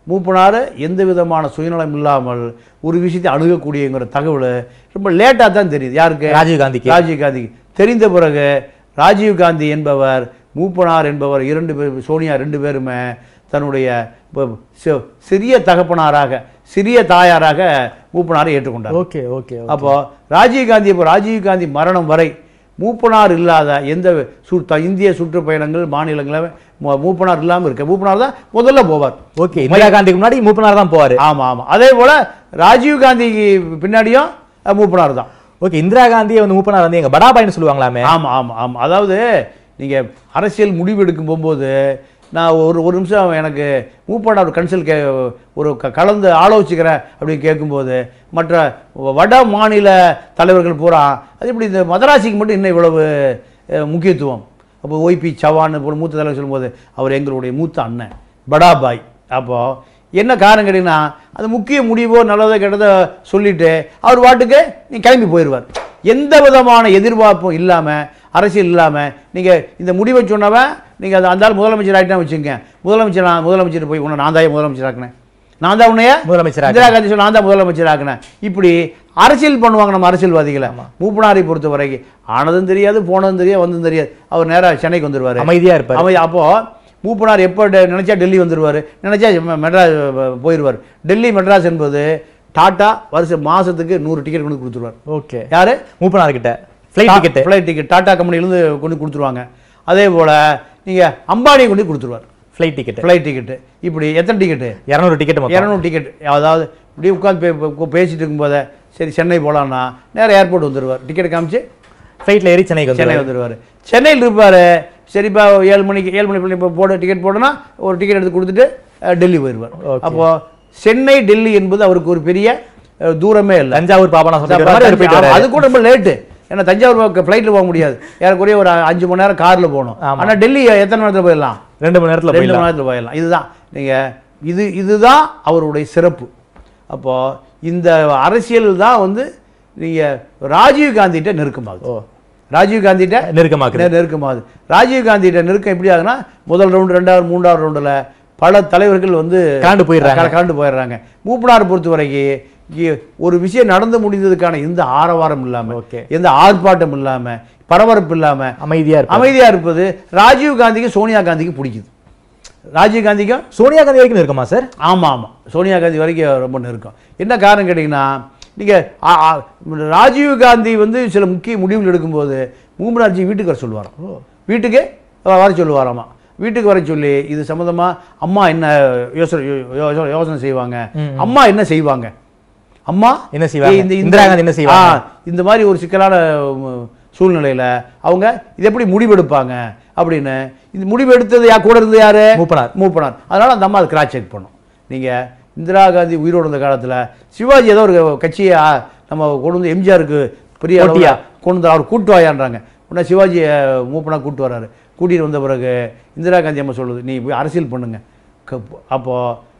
மூப்பனார் எந்த விதமான சுயநலம் இல்லாமல் ஒரு விஷயத்தை அணுகக்கூடியங்கிற தகவல் ரொம்ப லேட்டாக தான் தெரியுது யாருக்கு ராஜீவ் காந்திக்கு. ராஜீவ் காந்திக்கு தெரிந்த பிறகு ராஜீவ் காந்தி என்பவர் மூப்பனார் என்பவர் இரண்டு பேர் சோனியா ரெண்டு பேருமே தன்னுடைய ப- சி- சிறிய தகப்பனாராக சிறிய தாயாராக மூப்பனாரை ஏற்றுக்கொண்டார் ஓகே ஓகே அப்போ ராஜீவ் காந்தி இப்போ ராஜீவ் காந்தி மரணம் வரை மூப்பனார் இல்லாத எந்த சு த- இந்திய சுற்றுப்பயணங்கள் மாநிலங்களும் மூ- மூப்பனார் இல்லாமல் இருக்க மூப்பனார் தான் முதல்ல போவார் ஓகே இந்திரா காந்திக்கு முன்னாடி மூப்பனார் தான் போவாரு ஆமாம் ஆமாம் அதே போல் ராஜீவ் காந்திக்கு பின்னாடியும் அஹ், மூப்பனார் தான் ஓகே இந்திரா காந்தியை வந்து மூப்பனார் வந்து எங்க படாபாயின்னு சொல்லுவாங்களாமே ஆமாம் ஆமாம் ஆமாம் அதாவது நீங்கள் அரசியல் முடிவு எடுக்கும் போகும்போது நான் ஒரு ஒரு நிமிஷம் எனக்கு மூப்பனார் கன்சல் கே ஒரு க- கலந்து ஆலோசிக்கிறேன் அப்படின்னு கேட்கும்போது மற்ற வட மாநில தலைவர்கள் பூரா அது இப்படி இந்த மதராசிக்கு மட்டும் இன்னும் இவ்வளவு அஹ், முக்கியத்துவம் அப்போ ஒய்பி சவான் போல மூத்த தலைவர் சொல்லும்போது அவர் எங்களுடைய மூத்த அண்ணன் படாபாய் அப்போது என்ன காரணம் கேட்டிங்கன்னா அது முக்கிய முடிவோ நல்லதோ கெட்டதோ சொல்லிட்டு அவர் வாட்டுக்கு நீ கிளம்பி போயிடுவார் எந்த விதமான எதிர்பார்ப்பும் இல்லாமல் அரசியல் இல்லாமல் நீங்கள் இந்த முடிவை சொன்னவன் நீங்கள் அது அந்த ஆள் முதலமைச்சர் ஆகிட்டா வச்சுங்க முதலமைச்சர் நான் முதலமைச்சர் போய் உன்னை நான் தான் முதலமைச்சர் ஆக்கினேன் நான் தான் உன்னைய முதலமைச்சர் இந்திரா காந்தி சொன்ன நான் தான் முதலமைச்சர் ஆக்கினேன் இப்படி அரசியல் பண்ணுவாங்க நம்ம அரசியல்வாதிகளை மூப்பனாரை பொறுத்த வரைக்கும் ஆனதும் தெரியாது போனதும் தெரியாது வந்ததும் தெரியாது அவர் நேராக சென்னைக்கு வந்துடுவார் அமைதியா இருப்பாரு அவன் அப்போ மூப்பனார் எப்போ டெ- நினைச்சா டெல்லி வந்துடுவார் நினைச்சா மெ- மெட்ராஸ் போயிடுவார் டெல்லி மெட்ராஸ் என்பது டாட்டா வருஷம் மாசத்துக்கு நூறு டிக்கெட் கொண்டு கொடுத்துருவார் ஓகே யாரு மூப்பனார் கிட்ட flight ticket flight ticket Tata கம்பெனிலேருந்து கொண்டு கொடுத்துருவாங்க அதே போல் நீங்கள் அம்பானி கொண்டு கொடுத்துருவார் ஃப்ளைட் டிக்கெட் ஃப்ளைட் டிக்கெட்டு இப்படி எத்தனை டிக்கெட்டு இரநூறு டிக்கெட் மொத்தம் இரநூறு டிக்கெட் அதாவது இப்படி உட்காந்து பே பே- பேசிட்டு இருக்கும்போதே சரி சென்னை போகலான்னா நேரா ஏர்போர்ட் வந்துடுவார் டிக்கெட் காமிச்சு ஃப்ளைட்ல ஏறி சென்னைக்கு சென்னை வந்து வந்துடுவார் சென்னையில் இருப்பார் சரிப்பா ஏழு மணிக்கு ஏழு மணி இப்போ போட டிக்கெட் போடனா ஒரு டிக்கெட் எடுத்து கொடுத்துட்டு அஹ், டெல்லி போயிடுவார் Okay. அப்போ சென்னை டெல்லி என்பது அவருக்கு ஒரு பெரிய அஹ், தூரமே இல்லை தஞ்சாவூர் பாபா நான் சொல்லிட்டு மாதிரி அவர் போயிட்டு ஆமா, வராரு. அது கூட ரொம்ப லேட்டு ஏன்னா தஞ்சாவூர் ஃப்ளைட்டில் போக முடியாது ஏறக்குறைய ஒரு அஞ்சு மணி நேரம் காரில் போகணும் ஆமா. ஆனால் டெல்லி எத்தனை நேரத்தில் போயிடலாம் ரெண்டு மணி நேரத்துல ரெண்டு மணி போயிடலாம் நேரத்தில் போயிடலாம் இதுதான் நீங்கள் இது இதுதான் அவருடைய சிறப்பு அப்போ இந்த அரசியல் தான் வந்து நீங்கள் ராஜீவ் காந்திகிட்ட நெருக்கமாகுது ஓ ராஜீவ் காந்திகிட்ட நெருக்கமாக்குது நெ- நெருக்கமாகுது ராஜீவ் காந்திகிட்ட நெருக்கம் எப்படி ஆகுனா முதல் ரவுண்டு ரெண்டாவது மூன்றாவது ரவுண்டில் பல தலைவர்கள் வந்து கலந்து போயிடுறாங்க. க- கலந்து போயிடுறாங்க மூப்பனார் பொறுத்த வரைக்கும் இ- ஒரு விஷயம் நடந்து முடிந்ததுக்கான எந்த ஆரவாரம் இல்லாமல் Okay. எந்த ஆர்ப்பாட்டம் இல்லாமல் பரபரப்பு இல்லாமல் அமைதியா இருப்பாரு அமைதியா இருப்பது ராஜீவ் காந்திக்கு சோனியா காந்திக்கு பிடிக்குது ராஜீவ் காந்திக்கும் சோனியா காந்தி வரைக்கும் இருக்குமா சார் ஆமாம் ஆமாம் சோனியா காந்தி வரைக்கும் ரொம்ப நெருக்கம் என்ன காரணம் கேட்டிங்கன்னா நீங்கள் ராஜீவ் காந்தி வந்து சில முக்கிய முடிவுகள் எடுக்கும்போது மூமனார்ஜி வீட்டுக்கு வர சொல்லுவாராம் வீட்டுக்கு வ- வர சொல்லுவாராமா வீட்டுக்கு வர சொல்லி இது சம்மந்தமா அம்மா என்ன யோசனை யோ- யோ- யோசனை செய்வாங்க அம்மா என்ன செய்வாங்க அம்மா என்ன செய்வாங்க? ஏய், இந்த- இந்த- இந்திரா காந்தி என்ன செய்வாங்க? ஆ, இந்த மாதிரி ஒரு சிக்கலான உம், சூழ்நிலையில அவங்க இது எப்படி முடிவெடுப்பாங்க அப்படின்னு இந்த முடிவு எடுத்தது யா கூட இருந்தது யாரு மூப்பனார். மூப்பனார் அதனால அந்த அம்மா அது கிராஸ் செக் பண்ணும் நீங்க இந்திரா காந்தி உயிரோடு இருந்த காலத்துல சிவாஜி ஏதோ ஒரு கட்சியை ஆ, நம்ம கொண்டு வந்து எம்ஜிஆருக்கு பெரிய போட்டியா? அளவுல கொண்டு வந்து அவர் கூட்டு வாயான்றாங்க உடனே சிவாஜி மூப்பனா கூட்டு வராரு கூட்டிட்டு வந்த பிறகு இந்திரா காந்தி அம்மா சொல்லுது நீ போய் அரசியல் பண்ணுங்க க- அப்போ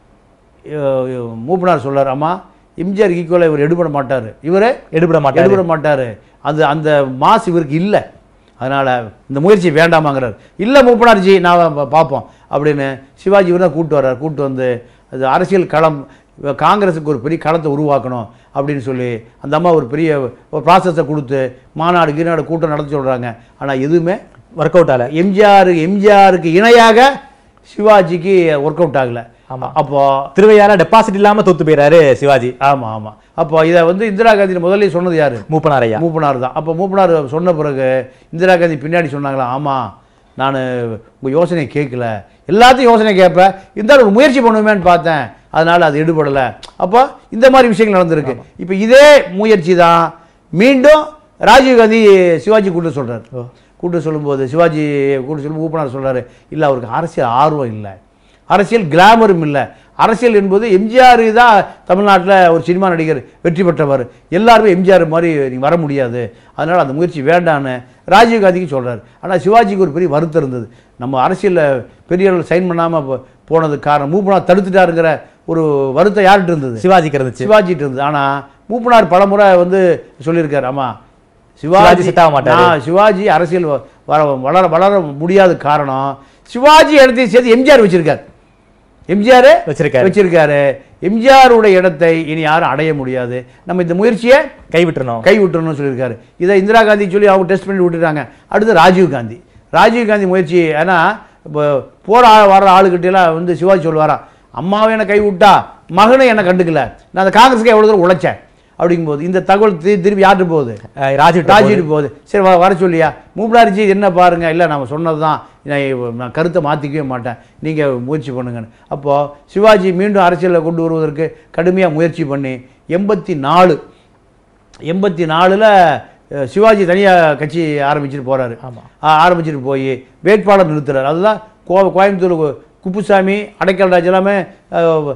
அஹ், மூப்பனார் சொல்றாரு அம்மா எம்ஜிஆர் ஈக்குவலாக இவர் எடுபட மாட்டார் இவரே எடுபட மாட்டாரு எடுபட மாட்டார் அந்த அந்த மாஸ் இவருக்கு இல்லை அதனால் இந்த முயற்சி வேண்டாமாங்கிறார் இல்லை மூப்பனார்ஜி நான் பா- பார்ப்போம் அப்படின்னு சிவாஜி இவர் தான் கூப்பிட்டு வர்றார் கூப்பிட்டு வந்து அது அரசியல் களம் இவ காங்கிரஸுக்கு ஒரு பெரிய களத்தை உருவாக்கணும் அப்படின்னு சொல்லி அந்த அம்மா ஒரு பெரிய ஒரு ப்ராசஸை கொடுத்து மாநாடு கீநாடு கூட்டம் நடத்த சொல்கிறாங்க ஆனால் எதுவுமே ஒர்க் அவுட் ஆல எம்ஜிஆர் எம்ஜிஆருக்கு இணையாக சிவாஜிக்கு ஒர்க் அவுட் ஆகலை ஆமா. அப்போ திருவையால டெபாசிட் இல்லாம தோத்து போயிறாரு சிவாஜி ஆமாம் ஆமாம் அப்போ இதை வந்து இந்திரா காந்தி முதல்ல சொன்னது யாரு மூப்பனார் ஐயா மூப்பனார் தான் அப்போ மூப்பனார் சொன்ன பிறகு இந்திரா காந்தி பின்னாடி சொன்னாங்களா ஆமாம் நான் உங்கள் யோசனையை கேட்கல எல்லாத்தையும் யோசனை கேட்பேன் இருந்தாலும் ஒரு முயற்சி பண்ணுவேன்னு பார்த்தேன் அதனால் அது எடுபடலை அப்போ இந்த மாதிரி விஷயங்கள் நடந்திருக்கு இப்போ இதே முயற்சி தான் மீண்டும் ராஜீவ் காந்தி சிவாஜி கூட்டு சொல்கிறார் கூட்டு சொல்லும்போது சிவாஜி கூட்டு சொல்லும் மூப்பனார் சொல்றாரு இல்லை அவருக்கு அரசியல் ஆர்வம் இல்லை அரசியல் கிளாமரும் இல்லை அரசியல் என்பது எம்ஜிஆர் தான் தமிழ்நாட்டில் ஒரு சினிமா நடிகர் வெற்றி பெற்றவர் எல்லாருமே எம்ஜிஆர் மாதிரி நீங்கள் வர முடியாது அதனால் அந்த முயற்சி வேண்டான்னு ராஜீவ் காந்திக்கு சொல்கிறார் ஆனால் சிவாஜிக்கு ஒரு பெரிய வருத்தம் இருந்தது நம்ம அரசியலில் பெரியவர்கள் சைன் பண்ணாமல் போனதுக்கு காரணம் மூப்பனா தடுத்துட்டாருங்கிற ஒரு வருத்தம் யார்கிட்ட இருந்தது சிவாஜிக்கு இருந்துச்சு சிவாஜிட்டு இருந்தது ஆனால் மூப்பனார் பலமுறை வந்து சொல்லியிருக்காரு ஆமா சிவாஜி set ஆக மாட்டாரு. நான் சிவாஜி அரசியல் வ- வர வளர வளர முடியாத காரணம் சிவாஜி இடத்தையும் சேர்த்து எம்ஜிஆர் வச்சிருக்காரு எம்ஜிஆர் வச்சிருக்காரு. வச்சிருக்காரு எம்ஜிஆருடைய இடத்தை இனி யாரும் அடைய முடியாது நம்ம இந்த முயற்சியை கைவிட்டுறணும் கை விட்டுறணும்னு சொல்லியிருக்காரு இதை இந்திரா காந்தி சொல்லி அவங்க டெஸ்ட் பண்ணி விட்டுட்டாங்க அடுத்து ராஜீவ் காந்தி ராஜீவ் காந்தி முயற்சி ஏன்னா இப்போ போற ஆள் வர ஆளுகிட்ட எல்லாம் வந்து சிவாஜி சொல்லுவாராம் அம்மாவை என்னை கை விட்டா மகனை என்னை கண்டுக்கல நான் அந்த காங்கிரஸுக்கு எவ்வளோ தூரம் உழைச்சேன் அப்படிங்கும்போது இந்த தகவல் தி- திருப்பி யார்கிட்ட போகுது அஹ் ராஜீவ் ராஜீவ் போகுது சரி வ- வர சொல்லியா மூப்பனாரிஜி என்ன பாருங்க இல்லை நம்ம சொன்னது தான் நான் கருத்தை மாற்றிக்கவே மாட்டேன் நீங்கள் முயற்சி பண்ணுங்கன்னு அப்போது சிவாஜி மீண்டும் அரசியலில் கொண்டு வருவதற்கு கடுமையாக முயற்சி பண்ணி எண்பத்தி நாலு எண்பத்தி நாலில் சிவாஜி தனியாக கட்சி ஆரம்பிச்சுட்டு போகிறாரு ஆமா. ஆரம்பிச்சுட்டு போய் வேட்பாளர் நிறுத்துறாரு அதுதான் கோ கோயம்புத்தூர் கு- குப்புசாமி அடைக்கல் ராஜ் எல்லாமே அஹ்,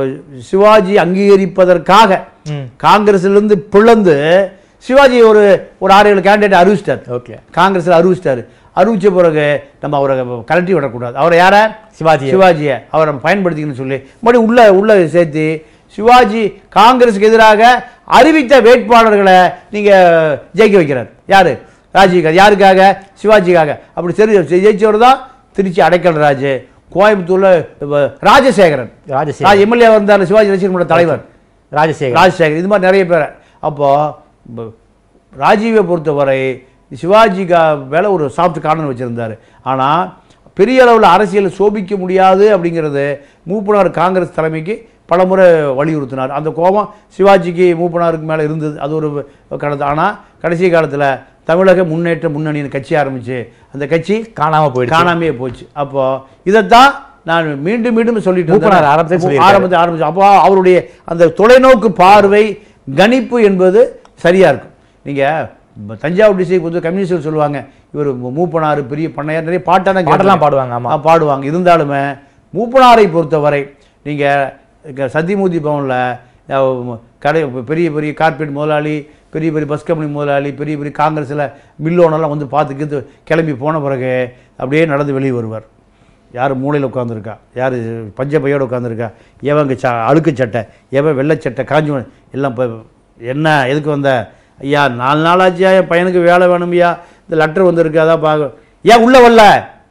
சிவாஜி அங்கீகரிப்பதற்காக ம். காங்கிரஸ்லேருந்து பிளந்து சிவாஜி ஒரு ஒரு ஆறு ஏழு கேண்டிடேட் அறிவிச்சிட்டார் ஓகே காங்கிரஸில் அறிவிச்சிட்டாரு அறிவிச்ச பிறகு நம்ம அவரை கலட்டி விடக்கூடாது அவரை யாரை சிவாஜியை. சிவாஜியை அவரை நம்ம பயன்படுத்திக்கணும்னு சொல்லி மறுபடியும் உள்ள உள்ள சேர்த்து சிவாஜி காங்கிரஸுக்கு எதிராக அறிவித்த வேட்பாளர்களை நீங்க ஜெயிக்க வைக்கிறார் யாரு ராஜீவ் காந்தி யாருக்காக சிவாஜிக்காக அப்படி சரி ஜெயிச்சவர் தான் திருச்சி அடைக்கல் ராஜ் கோயம்புத்தூர்ல இவ- ராஜசேகரன் ராஜசேகர் ராஜ் எம்எல்ஏ வந்தார் சிவாஜி ரசிகர் மன்ற தலைவர் ராஜசேகர் ராஜசேகர் இது மாதிரி நிறைய பேர் அப்போ ப- ராஜீவை பொறுத்தவரை சிவாஜி கா மேலே ஒரு சாஃப்ட் கார்னர் வச்சுருந்தார் ஆனால் பெரிய அளவில் அரசியல் சோபிக்க முடியாது அப்படிங்கிறது மூப்பனார் காங்கிரஸ் தலைமைக்கு பலமுறை வலியுறுத்தினார் அந்த கோபம் சிவாஜிக்கு மூப்பனாருக்கு மேலே இருந்தது அது ஒரு கடந்த ஆனால் கடைசி காலத்தில் தமிழக முன்னேற்ற முன்னணியின் கட்சி ஆரம்பிச்சு அந்த கட்சி காணாம போயிடுச்சு காணாமையே போச்சு அப்போ இதைத்தான் நான் மீண்டும் மீண்டும் சொல்லிட்டு மூப்பனார் இருந்தேன். ஆரம்பத்திலே சொல்லியிருக்காரு. ஆரம்பத்தில் ஆரம்பிச்சு அப்போ அவருடைய அந்த தொலைநோக்கு பார்வை கணிப்பு என்பது சரியா இருக்கும் நீங்க ப- தஞ்சாவூர் டிஸ்ட்ரிக்ட் வந்து கம்யூனிஸ்ட் சொல்லுவாங்க இவர் மூப்பனார் பெரிய பண்ணையார் நிறைய பாட்டெல்லாம் பாட்டெல்லாம் கேட்டிருக்கேன். பாடுவாங்க, ஆமா. ஆ, பாடுவாங்க இருந்தாலுமே மூப்பனாரை பொறுத்தவரை நீங்க இங்க சத்தியமூர்த்தி பவனில் கடை பெரிய பெரிய கார்பரேட் முதலாளி பெரிய பெரிய பஸ் கம்பெனி முதலாளி பெரிய பெரிய காங்கிரஸில் மில்லோனெல்லாம் வந்து பார்த்துக்கிட்டு கிளம்பி போன பிறகு அப்படியே நடந்து வெளியே வருவார் யார் மூலையில் உட்காந்துருக்கா யார் பஞ்ச பையோடு உட்காந்துருக்கா எவங்க ச அழுக்கு சட்டை எவன் வெள்ளை சட்டை காஞ்சி போன- எல்லாம் இப்போ என்ன எதுக்கு வந்த ஐயா நாலு நாளாச்சியா என் பையனுக்கு வேலை வேணும்யா இந்த லெட்டர் வந்திருக்கு அதான் பார்க்க ஏன் உள்ளே வரல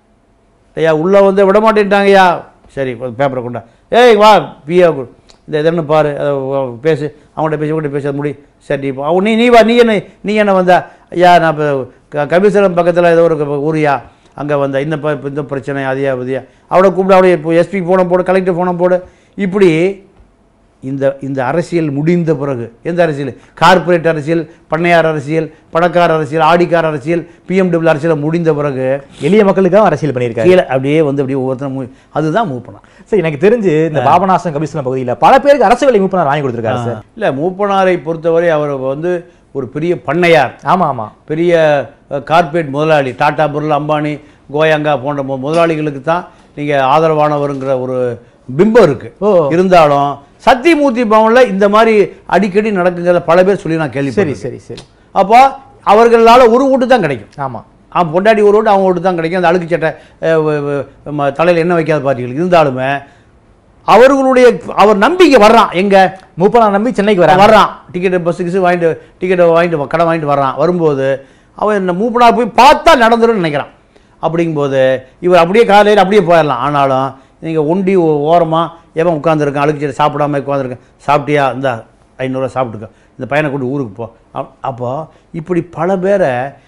ஐயா உள்ளே வந்து விட மாட்டேன்ட்டாங்கய்யா சரி பேப்பரை கொண்டா ஏய் வா பியா இந்த இதென்னு பாரு அதை வ- பேசு அவங்கள்ட்ட பேசி அவங்கள்ட்ட பேச முடி சரி இப்போ அவன் நீ நீ வா நீ என்ன நீ என்ன வந்தா ஐயா நான் இப்போ கபிசலம் பக்கத்தில் ஏதோ ஒரு க- ஊரியா அங்கே வந்த இந்த ப இந்த பிரச்சனை அதையா பதியா அவளை கூப்பிடு அவளை இப்போ எஸ்பி ஃபோனை போடு கலெக்டர் ஃபோனை போடு இப்படி இந்த இந்த அரசியல் முடிந்த பிறகு எந்த அரசியல் கார்ப்பரேட் அரசியல் பண்ணையார் அரசியல் பணக்கார அரசியல் ஆடிக்கார அரசியல் பிஎம்டபிள்யூ அரசியல் முடிந்த பிறகு எளிய மக்களுக்காக அரசியல் பண்ணியிருக்காரு கீழே அப்படியே வந்து அப்படியே ஒவ்வொருத்தரும் மூவ் அதுதான் மூவ் பண்ணலாம் சார் எனக்கு தெரிஞ்சு இந்த பாபநாசம் கபிஸ்லம் பகுதியில பல பேருக்கு அரசு வேலை மூப்பனார் வாங்கி கொடுத்துருக்காரு சார் இல்லை மூப்பனாரை பொறுத்தவரை அவர் வந்து ஒரு பெரிய பண்ணையார் ஆமா ஆமா பெரிய கார்ப்பரேட் முதலாளி டாடா பிர்லா அம்பானி கோயங்கா போன்ற மு- முதலாளிகளுக்கு தான் நீங்கள் ஆதரவானவருங்கிற ஒரு பிம்பம் இருக்கு ஓ. இருந்தாலும் சத்தியமூர்த்தி பவன்ல இந்த மாதிரி அடிக்கடி நடக்குங்கிறத பல பேர் சொல்லி நான் சரி கேள்வி சரி சரி அப்போ அவர்களால ஒரு ஓட்டு தான் கிடைக்கும் ஆமா அவன் பொண்டாட்டி ஒரு ஓட்டு அவன் ஓட்டு தான் கிடைக்கும் அந்த அழுக்கு சட்டை அஹ், வ- வ- ம- தலையில என்ன வைக்காத பார்ட்டிகளுக்கு இருந்தாலுமே அவர்களுடைய அவர் நம்பிக்கை வர்றான் எங்க மூப்பனார் நம்பி சென்னைக்கு வராங்க வர்றான் டிக்கெட்டு பஸ்ஸு கிசு வாங்கிட்டு டிக்கெட்டை வாங்கிட்டு வ- கடை வாங்கிட்டு வர்றான் வரும்போது அவன் இந்த மூப்பனா போய் பார்த்தா நடந்துரும்னு நினைக்கிறான் அப்படிங்கும்போது இவர் அப்படியே காலையில் அப்படியே போயிடலாம் ஆனாலும் நீங்கள் ஒண்டி ஓரமாக எவன் உட்காந்துருக்கான் அழுக்கு சட்டை சாப்பிடாம உட்காந்துருக்கேன் சாப்பிட்டியா இந்த ஐநூறுரூவா சாப்பிட்டுக்க இந்த பையனை கொண்டு ஊருக்கு போ அப்- அப்போ இப்படி பல பேரை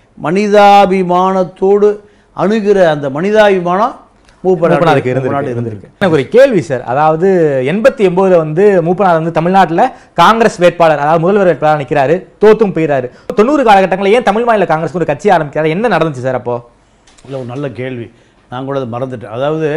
மனிதாபிமானத்தோடு அணுகிற அந்த மனிதாபிமானம் மூப்பனாருக்கு இருந்திருக்கு இருந்திருக்கு எனக்கு ஒரு கேள்வி சார் அதாவது எண்பத்தி ஒன்பதுல வந்து மூப்பனார் வந்து தமிழ்நாட்டுல காங்கிரஸ் வேட்பாளர் அதாவது முதல்வர் வேட்பாளர் நிக்கிறாரு தோத்தும் போயிறாரு தொண்ணூறு காலகட்டங்களில் ஏன் தமிழ் மாநில காங்கிரஸ் ஒரு கட்சி ஆரம்பிக்கிறாரு என்ன நடந்துச்சு சார் அப்போ இல்லை ஒரு நல்ல கேள்வி நான் கூட அதை மறந்துட்டேன் அதாவது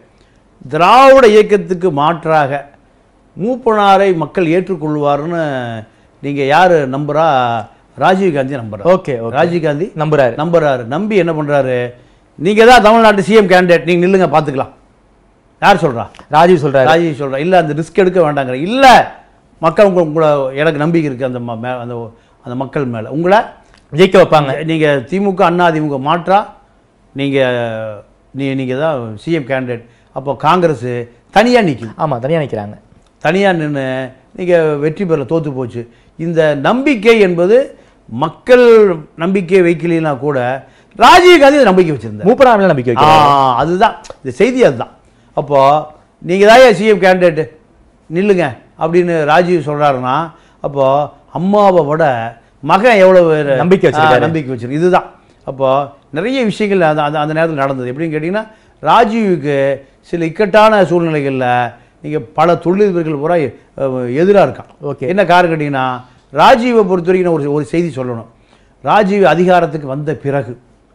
திராவிட இயக்கத்துக்கு மாற்றாக மூப்பனாரை மக்கள் ஏற்றுக்கொள்வார்னு நீங்கள் யார் நம்புறா ராஜீவ் காந்தி நம்புறா ஓகே ஓகே ராஜீவ் காந்தி நம்புறாரு நம்புறாரு நம்பி என்ன பண்ணுறாரு நீங்கள் தான் தமிழ்நாட்டு சிஎம் கேண்டிடேட் நீங்கள் நில்லுங்க பார்த்துக்கலாம் யார் சொல்கிறா ராஜீவ் சொல்றாரு ராஜீவ் சொல்கிறா இல்லை அந்த ரிஸ்க் எடுக்க வேண்டாங்கிற இல்லை மக்கள் உங்களை உங்களை எனக்கு நம்பிக்கை இருக்குது அந்த ம- மே- அந்த அந்த மக்கள் மேலே உங்களை ஜெயிக்க வைப்பாங்க நீங்கள் திமுக அண்ணா திமுக மாற்றா நீங்கள் நீ நீங்கள் தான் சிஎம் கேண்டிடேட் அப்போ காங்கிரஸ் தனியாக நிற்குது ஆமா தனியா நிக்கிறாங்க தனியாக நின்று நீங்கள் வெற்றி பெறல தோத்து போச்சு இந்த நம்பிக்கை என்பது மக்கள் நம்பிக்கை வைக்கலைன்னா கூட ராஜீவ் காந்தி அதை நம்பிக்கை வச்சிருந்தார் மூப்பனார் மேல நம்பிக்கை ஆ, வைக்கிறாரு அதுதான் இந்த செய்தி அதுதான் அப்போ நீங்கள் தான் சிஎம் கேண்டிடேட்டு நில்லுங்க அப்படின்னு ராஜீவ் சொல்கிறாருன்னா அப்போது அம்மாவை விட மகன் எவ்வளவு நம்பிக்கை வச்சிருக்காரு. ஆ, நம்பிக்கை வச்சிருக்கு இதுதான் அப்போ நிறைய விஷயங்கள் அந்த அந்த அந்த நேரத்தில் நடந்தது எப்படின்னு கேட்டிங்கன்னா ராஜீவுக்கு சில இக்கட்டான சூழ்நிலைகளில் நீங்கள் பல தொழிலதிபர்கள் பூரா எதிராக இருக்கான் Okay. என்ன காரணம் கேட்டிங்கன்னா ராஜீவை பொறுத்த வரைக்கும் நான் ஒரு ஒரு செய்தி சொல்லணும் ராஜீவ் அதிகாரத்துக்கு வந்த பிறகு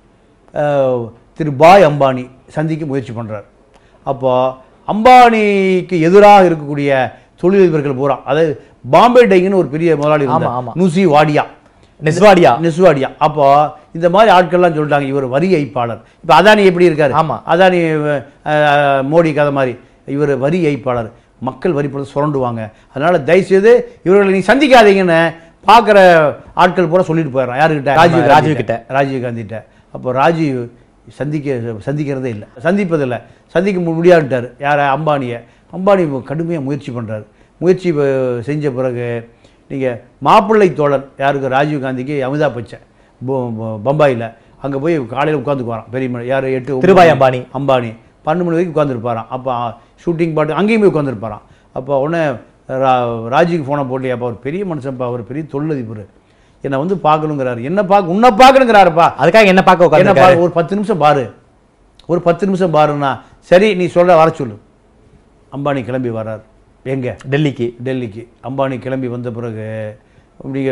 அஹ், திரு பாய் அம்பானி சந்திக்க முயற்சி பண்ணுறார் அப்போ அம்பானிக்கு எதிராக இருக்கக்கூடிய தொழிலதிபர்கள் பூரா அதாவது பாம்பே டைங்கன்னு ஒரு பெரிய முதலாளி ஆமா, இருந்தார். ஆமா. நுசி வாடியா நெஸ்வாடியா நிஸ்வாடியா அப்போ இந்த மாதிரி ஆட்கள்லாம் சொல்லிட்டாங்க இவர் வரி ஏய்ப்பாளர் இப்போ அதானி எப்படி இருக்காரு ஆமா. அதானி அஹ், மோடி கதை மாதிரி இவர் வரி ஏய்ப்பாளர் மக்கள் வரி பணத்தை சுரண்டுவாங்க அதனால தயவுசெய்து இவர்களை நீ சந்திக்காதீங்கன்னு பார்க்குற ஆட்கள் பூரா சொல்லிட்டு போயிடறான் யாருக்கிட்ட ராஜீவ் காந்தி ராஜீவ் கிட்ட. ராஜீவ் காந்திகிட்ட அப்போ ராஜீவ் சந்திக்க சந்திக்கிறதே இல்லை சந்திப்பதில்லை சந்திக்க மு- முடியாதுட்டார் யாரை அம்பானியை அம்பானி கடுமையாக முயற்சி பண்ணுறாரு முயற்சி ப- செஞ்ச பிறகு நீங்கள் மாப்பிள்ளை தோழன் யாருக்கு ராஜீவ் காந்திக்கு அமிதாப் பச்சன் பம்பாயில் அங்கே போய் காலையில் உட்காந்துக்குவாராம் பெரிய ம- யார் எட்டு ஒன்பது திருபாய் மணி. அம்பானி. அம்பானி பன்னெண்டு மணி வரைக்கும் உட்காந்துருப்பாராம் அப்போ ஷூட்டிங் பாட்டு அங்கேயும் போய் உட்காந்துருப்பாராம் அப்போ உடனே ரா ராஜுக்கு ஃபோனை போட்டு அப்போ அவர் பெரிய மனுஷன்ப்பா அவர் பெரிய தொழிலதிபர் என்னை வந்து பார்க்கணுங்கிறாரு என்ன பார்க்க உன்னை பார்க்கணுங்கிறாருப்பா அதுக்காக என்ன பார்க்க என்ன உட்கார்ந்து பாரு ஒரு பத்து நிமிஷம் பாரு ஒரு பத்து நிமிஷம் பாருன்னா சரி நீ சொல்ற வர சொல்லு அம்பானி கிளம்பி வர்றார் எங்க டெல்லிக்கு டெல்லிக்கு அம்பானி கிளம்பி வந்த பிறகு அப்படிங்க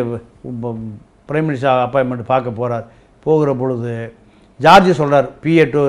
பிரைம் மினிஸ்டர் அப்பாயின்மெண்ட் பார்க்க போகிறார் போகிற பொழுது ஜார்ஜ் சொல்கிறார் PA to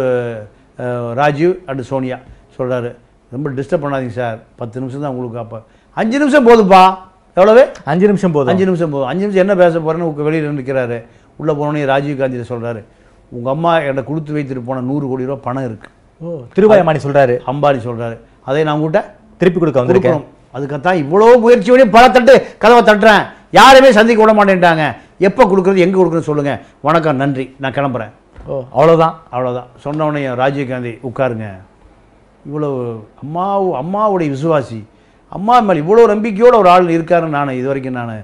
Rajiv and Sonia சொல்கிறாரு ரொம்ப டிஸ்டர்ப் பண்ணாதீங்க சார் பத்து நிமிஷம் தான் உங்களுக்கு அப்போ அஞ்சு நிமிஷம் போதுப்பா எவ்வளவு அஞ்சு நிமிஷம் போதும் அஞ்சு நிமிஷம் போதும் அஞ்சு நிமிஷம் என்ன பேச போகிறேன்னு உங்க வெளியில் நிற்கிறாரு உள்ளே போனோடனே ராஜீவ் காந்தி சொல்கிறாரு உங்கள் அம்மா என்கிட்ட கொடுத்து வைத்துட்டு போன நூறு கோடி ரூபா பணம் இருக்குது ஓ திருபாய் அம்பானி சொல்றாரு அம்பானி சொல்கிறாரு அதை நான் உங்கள்கிட்ட திருப்பி கொடுக்க வந்திருக்கேன் கொடுக்கணும் அதுக்காகத்தான் இவ்வளோ முயற்சி பண்ணி பல தட்டு கதவை தட்டுறேன் யாருமே சந்திக்க விட மாட்டேன்ட்டாங்க எப்போ கொடுக்குறது எங்கே கொடுக்குறது சொல்லுங்க வணக்கம் நன்றி நான் கிளம்புறேன் ஓ அவ்வளவுதான் அவ்வளோதான் சொன்ன உடனே ராஜீவ் காந்தி உட்காருங்க இவ்வளோ அம்மா அம்மாவுடைய விசுவாசி அம்மா மேலே இவ்வளோ நம்பிக்கையோட ஒரு ஆள் இருக்காருன்னு நான் இது வரைக்கும் நான்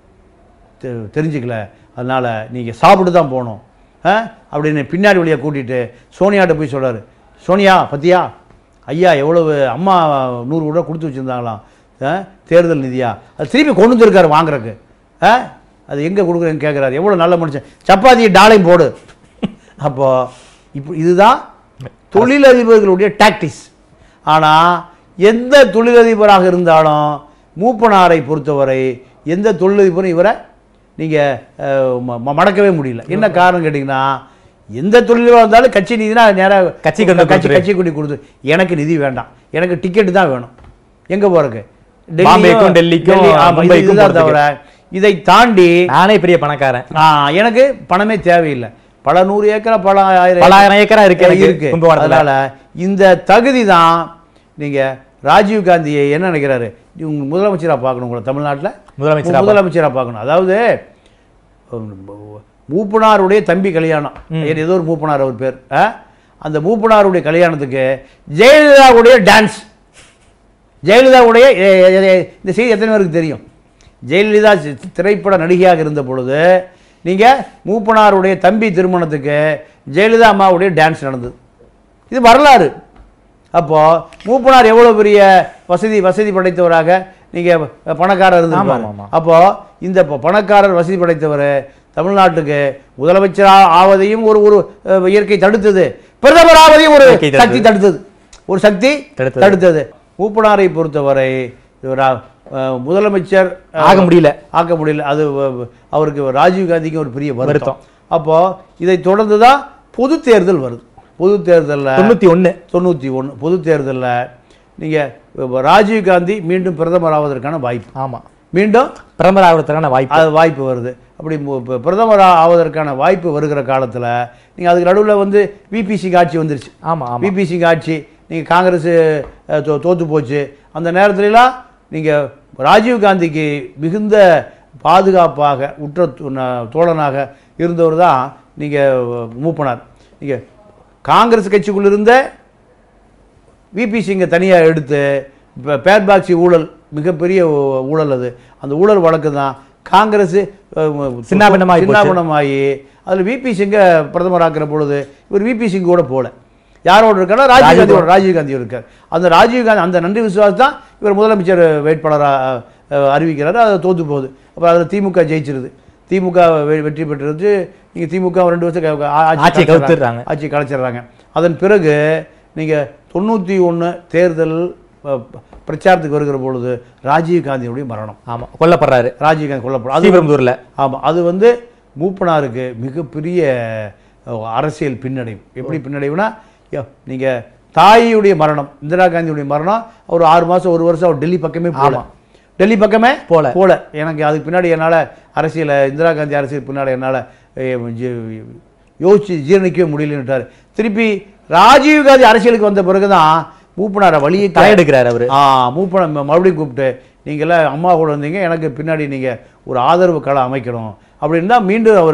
தெ- தெரிஞ்சுக்கல அதனால் நீங்கள் சாப்பிட்டு தான் போகணும் ஆ அப்படின்னு பின்னாடி வழியாக கூட்டிகிட்டு சோனியாட்ட போய் சொல்றாரு சோனியா பத்தியா ஐயா எவ்வளவு அம்மா நூறு கூட கொடுத்து வச்சுருந்தாங்களாம் ஆ தேர்தல் நிதியா அது திருப்பி கொண்டு வந்துருக்காரு வாங்குறதுக்கு ஆ அது எங்கே கொடுக்குறேன்னு கேட்குறாரு எவ்வளோ நல்ல மனுஷன் சப்பாத்தி டாலையும் போடு அப்போ இப்போ இதுதான் தொழிலதிபர்களுடைய டாக்டிஸ் ஆனால் எந்த தொழிலதிபராக இருந்தாலும் மூப்பனாரை பொறுத்தவரை எந்த தொழிலதிபரும் இவரை நீங்கள் மடக்கவே முடியல என்ன காரணம் கேட்டிங்கன்னா எந்த தொழிலாக இருந்தாலும் கட்சி நிதினா நேராக கட்சிக்கு கொண்டு கட்சி கொடுத்துரு. கட்சி கொண்டு கொடுத்து எனக்கு நிதி வேண்டாம் எனக்கு டிக்கெட்டு தான் வேணும் எங்கே போகிறக்கு பாம்பேக்கும், டெல்லிக்கும், மும்பைக்கும் இதுதான் போறதுக்கு. தவிர இதை தாண்டி நானே பெரிய பணக்காரன் ஆ, எனக்கு பணமே தேவையில்லை பல நூறு ஏக்கரா பல ஆயிரம் பல ஆயிரம் ஏக்கரா இருக்கு எனக்கு இருக்கு கும்பகோணத்துல. அதனால இந்த தகுதி தான் நீங்க ராஜீவ் காந்தியை என்ன நினைக்கிறாரு இவங்க முதலமைச்சரா பார்க்கணும் உங்களை தமிழ்நாட்டில் முதலமைச்சரா முதலமைச்சரா பார்க்கணும் அதாவது உம், மூப்பனாருடைய தம்பி கல்யாணம் ஏதோ ஒரு மூப்பனார் அவர் பேர் ஆ? அந்த மூப்பனாருடைய கல்யாணத்துக்கு ஜெயலலிதாவுடைய டான்ஸ் ஜெயலலிதாவுடைய எ- எ- எ- இந்த செய்தி எத்தனை பேருக்கு தெரியும் ஜெயலலிதா சி- திரைப்பட நடிகையாக இருந்த பொழுது நீங்கள் மூப்பனாருடைய தம்பி திருமணத்துக்கு ஜெயலலிதா அம்மாவுடைய டான்ஸ் நடந்தது இது வரலாறு அப்போது மூப்பனார் எவ்வளோ பெரிய வசதி வசதி படைத்தவராக நீங்கள் பணக்காரர் ஆமா, இருந்திருப்பாரு ஆமா. அப்போது இந்த ப- பணக்காரர் வசதி படைத்தவர் தமிழ்நாட்டுக்கு முதலமைச்சர் ஆ- ஆவதையும் ஒரு ஒரு அஹ், இயற்கை தடுத்தது பிரதமர் ஆவதையும் ஒரு இயற்கை தடுத்தது. சக்தி தடுத்தது ஒரு சக்தி தடுத்தது. தடுத்தது மூப்பனாரை பொறுத்தவரை இவர் ஆ- அஹ், முதலமைச்சர் அஹ், ஆக முடியல. ஆக்க முடியல அது வ- அவருக்கு ராஜீவ் காந்திக்கு ஒரு பெரிய வருத்தம் வருத்தம். அப்போ இதை தொடர்ந்து தான் பொது தேர்தல் வருது பொது தேர்தலில் தொண்ணூத்தி ஒண்ணு தொண்ணூற்றி ஒன்று பொது தேர்தலில் நீங்கள் ராஜீவ் காந்தி மீண்டும் பிரதமர் ஆவதற்கான வாய்ப்பு ஆமா மீண்டும் பிரதமர் ஆகிறதுக்கான வாய்ப்பு அது வாய்ப்பு வருது அப்படி மு- இப்ப பிரதமர் ஆவதற்கான வாய்ப்பு வருகிற காலத்தில் நீங்கள் அதுக்கு நடுவில் வந்து விபிசிக்கு ஆட்சி வந்துருச்சு ஆமா ஆமா விபிசிக்கு ஆட்சி நீங்கள் காங்கிரஸ் அஹ், தோ தோத்து போச்சு அந்த நேரத்துலலாம் நீங்கள் ராஜீவ் காந்திக்கு மிகுந்த பாதுகாப்பாக உற்ற து- ந- தோழனாக இருந்தவர் தான் நீங்கள் மூப்பனார் நீங்கள் காங்கிரஸ் கட்சிக்குள்ள இருந்த விபி சிங்கை தனியாக எடுத்து இப்போ பேர்பாக்சி ஊழல் மிகப்பெரிய ஊ- ஊழல் அது அந்த ஊழல் வழக்கு தான் காங்கிரஸ் சின்னாபின்னமாகி போச்சு. சின்னாபின்னமாகி அதில் விபி சிங்கை பிரதமர் ஆக்குற பொழுது இவர் விபி சிங்கோட போல யாரோட இருக்காரோ ராஜீவ் காந்தியோட ராஜீவ் காந்தி இருக்கார் அந்த ராஜீவ் காந்தி அந்த நன்றி விசுவாசம் தான் இவர் முதலமைச்சர் வேட்பாளராக அறிவிக்கிறாரு அது தோத்து போகுது அப்புறம் அதில் திமுக ஜெயிச்சிருது திமுக வெ- வெற்றி பெற்றது நீங்கள் திமுக ரெண்டு வருஷம் க- க- ஆட்சி ஆட்சியை கலைச்சிடுறாங்க. கவுத்துடுறாங்க. ஆட்சி கலைச்சிடுறாங்க அதன் பிறகு நீங்கள் தொண்ணூற்றி ஒன்று தேர்தல் அஹ், பிரச்சாரத்துக்கு வருகிற பொழுது ராஜீவ் காந்தியுடைய மரணம் ஆமா கொல்லப்படுறாரு ராஜீவ் காந்தி கொல்லப்படும் அது ஸ்ரீபெரும்புதூர்ல ஆமாம் அது வந்து மூப்பனாருக்கு மிகப்பெரிய அஹ், அரசியல் பின்னடைவு எப்படி பின்னடைவுனா நீங்கள் தாயியுடைய மரணம் இந்திரா காந்தியுடைய மரணம் ஒரு ஆறு மாதம் ஒரு வருஷம் அவர் டெல்லி பக்கமே போகல ஆமா. டெல்லி பக்கமே போல. போல எனக்கு அதுக்கு பின்னாடி என்னால் அரசியலை இந்திரா காந்தி அரசியல் பின்னாடி என்னால் யோசிச்சு ஜீரணிக்கவே முடியலன்னுட்டார் திருப்பி ராஜீவ் காந்தி அரசியலுக்கு வந்த பிறகு தான் மூப்பனாரை வழியை தலையெடுக்கிறாரு அவரு ஆ மூப்பனை ம- மறுபடியும் கூப்பிட்டு நீங்களாம் அம்மா கூட இருந்தீங்க எனக்கு பின்னாடி நீங்கள் ஒரு ஆதரவு களை அமைக்கணும் அப்படின்னு தான் மீண்டும் அவர்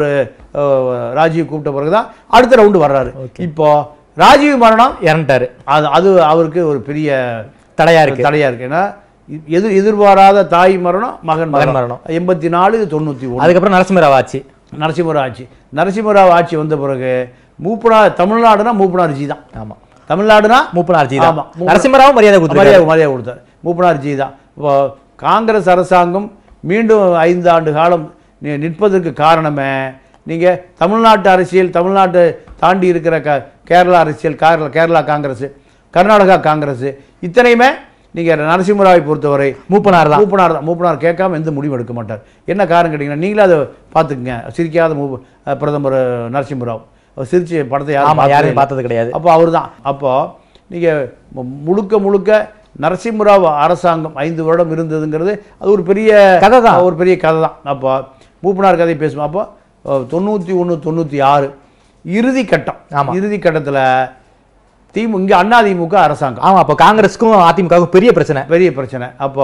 ராஜீவ் கூப்பிட்ட பிறகு தான் அடுத்த ரவுண்டு வர்றாரு இப்போ ராஜீவ் மரணம் இறந்துட்டாரு அது அது அவருக்கு ஒரு பெரிய தடையா இருக்கு தடையா இருக்கு ஏன்னா இ- எதிர் எதிர்பாராத தாய் மரணம் மகன் மகன் மரணம். எண்பத்தி நாலு தொண்ணூற்றி ஒன்று அதுக்கப்புறம் நரசிம்மராவ் ஆச்சு நரசிம்மராவ் ஆட்சி நரசிம்மராவ் ஆட்சி வந்த பிறகு மூப்பனார் தமிழ்நாடுனா மூப்பனார் ஜி தான் ஆமா தமிழ்நாடுனா மூப்பனார் ஜி தான் ஆமா. மூப்பனார். நரசிம்மராவும் மரியாதை கொடுத்துருக்காரு மரியாதை மரியாதை கொடுத்தார் மூப்பனார் ஜி தான் இப்போ காங்கிரஸ் அரசாங்கம் மீண்டும் ஐந்து ஆண்டு காலம் நி- நிற்பதற்கு காரணமே நீங்கள் தமிழ்நாட்டு அரசியல் தமிழ்நாட்டை தாண்டி இருக்கிற க கேரளா அரசியல் கேரளா கேரளா காங்கிரஸ் கர்நாடகா காங்கிரஸ் இத்தனையுமே நீங்கள் நரசிம்மராவை பொறுத்தவரை மூப்பனார் தான் மூப்பனார் தான் மூப்பனார் கேட்காம எந்த முடிவும் எடுக்க மாட்டார் என்ன காரணம் கேட்டிங்கன்னா நீங்களே அதை பார்த்துக்குங்க சிரிக்காத மூ அஹ் பிரதமர் நரசிம்மராவ் அவர் சிரிச்சு படத்தை யாரும் ஆமா பார்த்ததே யாரையும் இல்லை. பார்த்தது கிடையாது அப்போ அவர் தான் அப்போ நீங்கள் முழுக்க முழுக்க நரசிம்மராவ் அரசாங்கம் ஐந்து வருடம் இருந்ததுங்கிறது அது ஒரு பெரிய கதை தான். ஒரு பெரிய கதை தான் அப்போ மூப்பனார் கதை பேசுவோம் அப்போ அஹ், தொண்ணூற்றி ஒன்று தொண்ணூற்றி ஆறு இறுதி கட்டம் ஆமா. இறுதி கட்டத்தில் திமு இங்கே அதிமுக அரசாங்கம் ஆமா அப்போ காங்கிரஸுக்கும் அதிமுகவுக்கும் பெரிய பிரச்சனை பெரிய பிரச்சனை அப்போ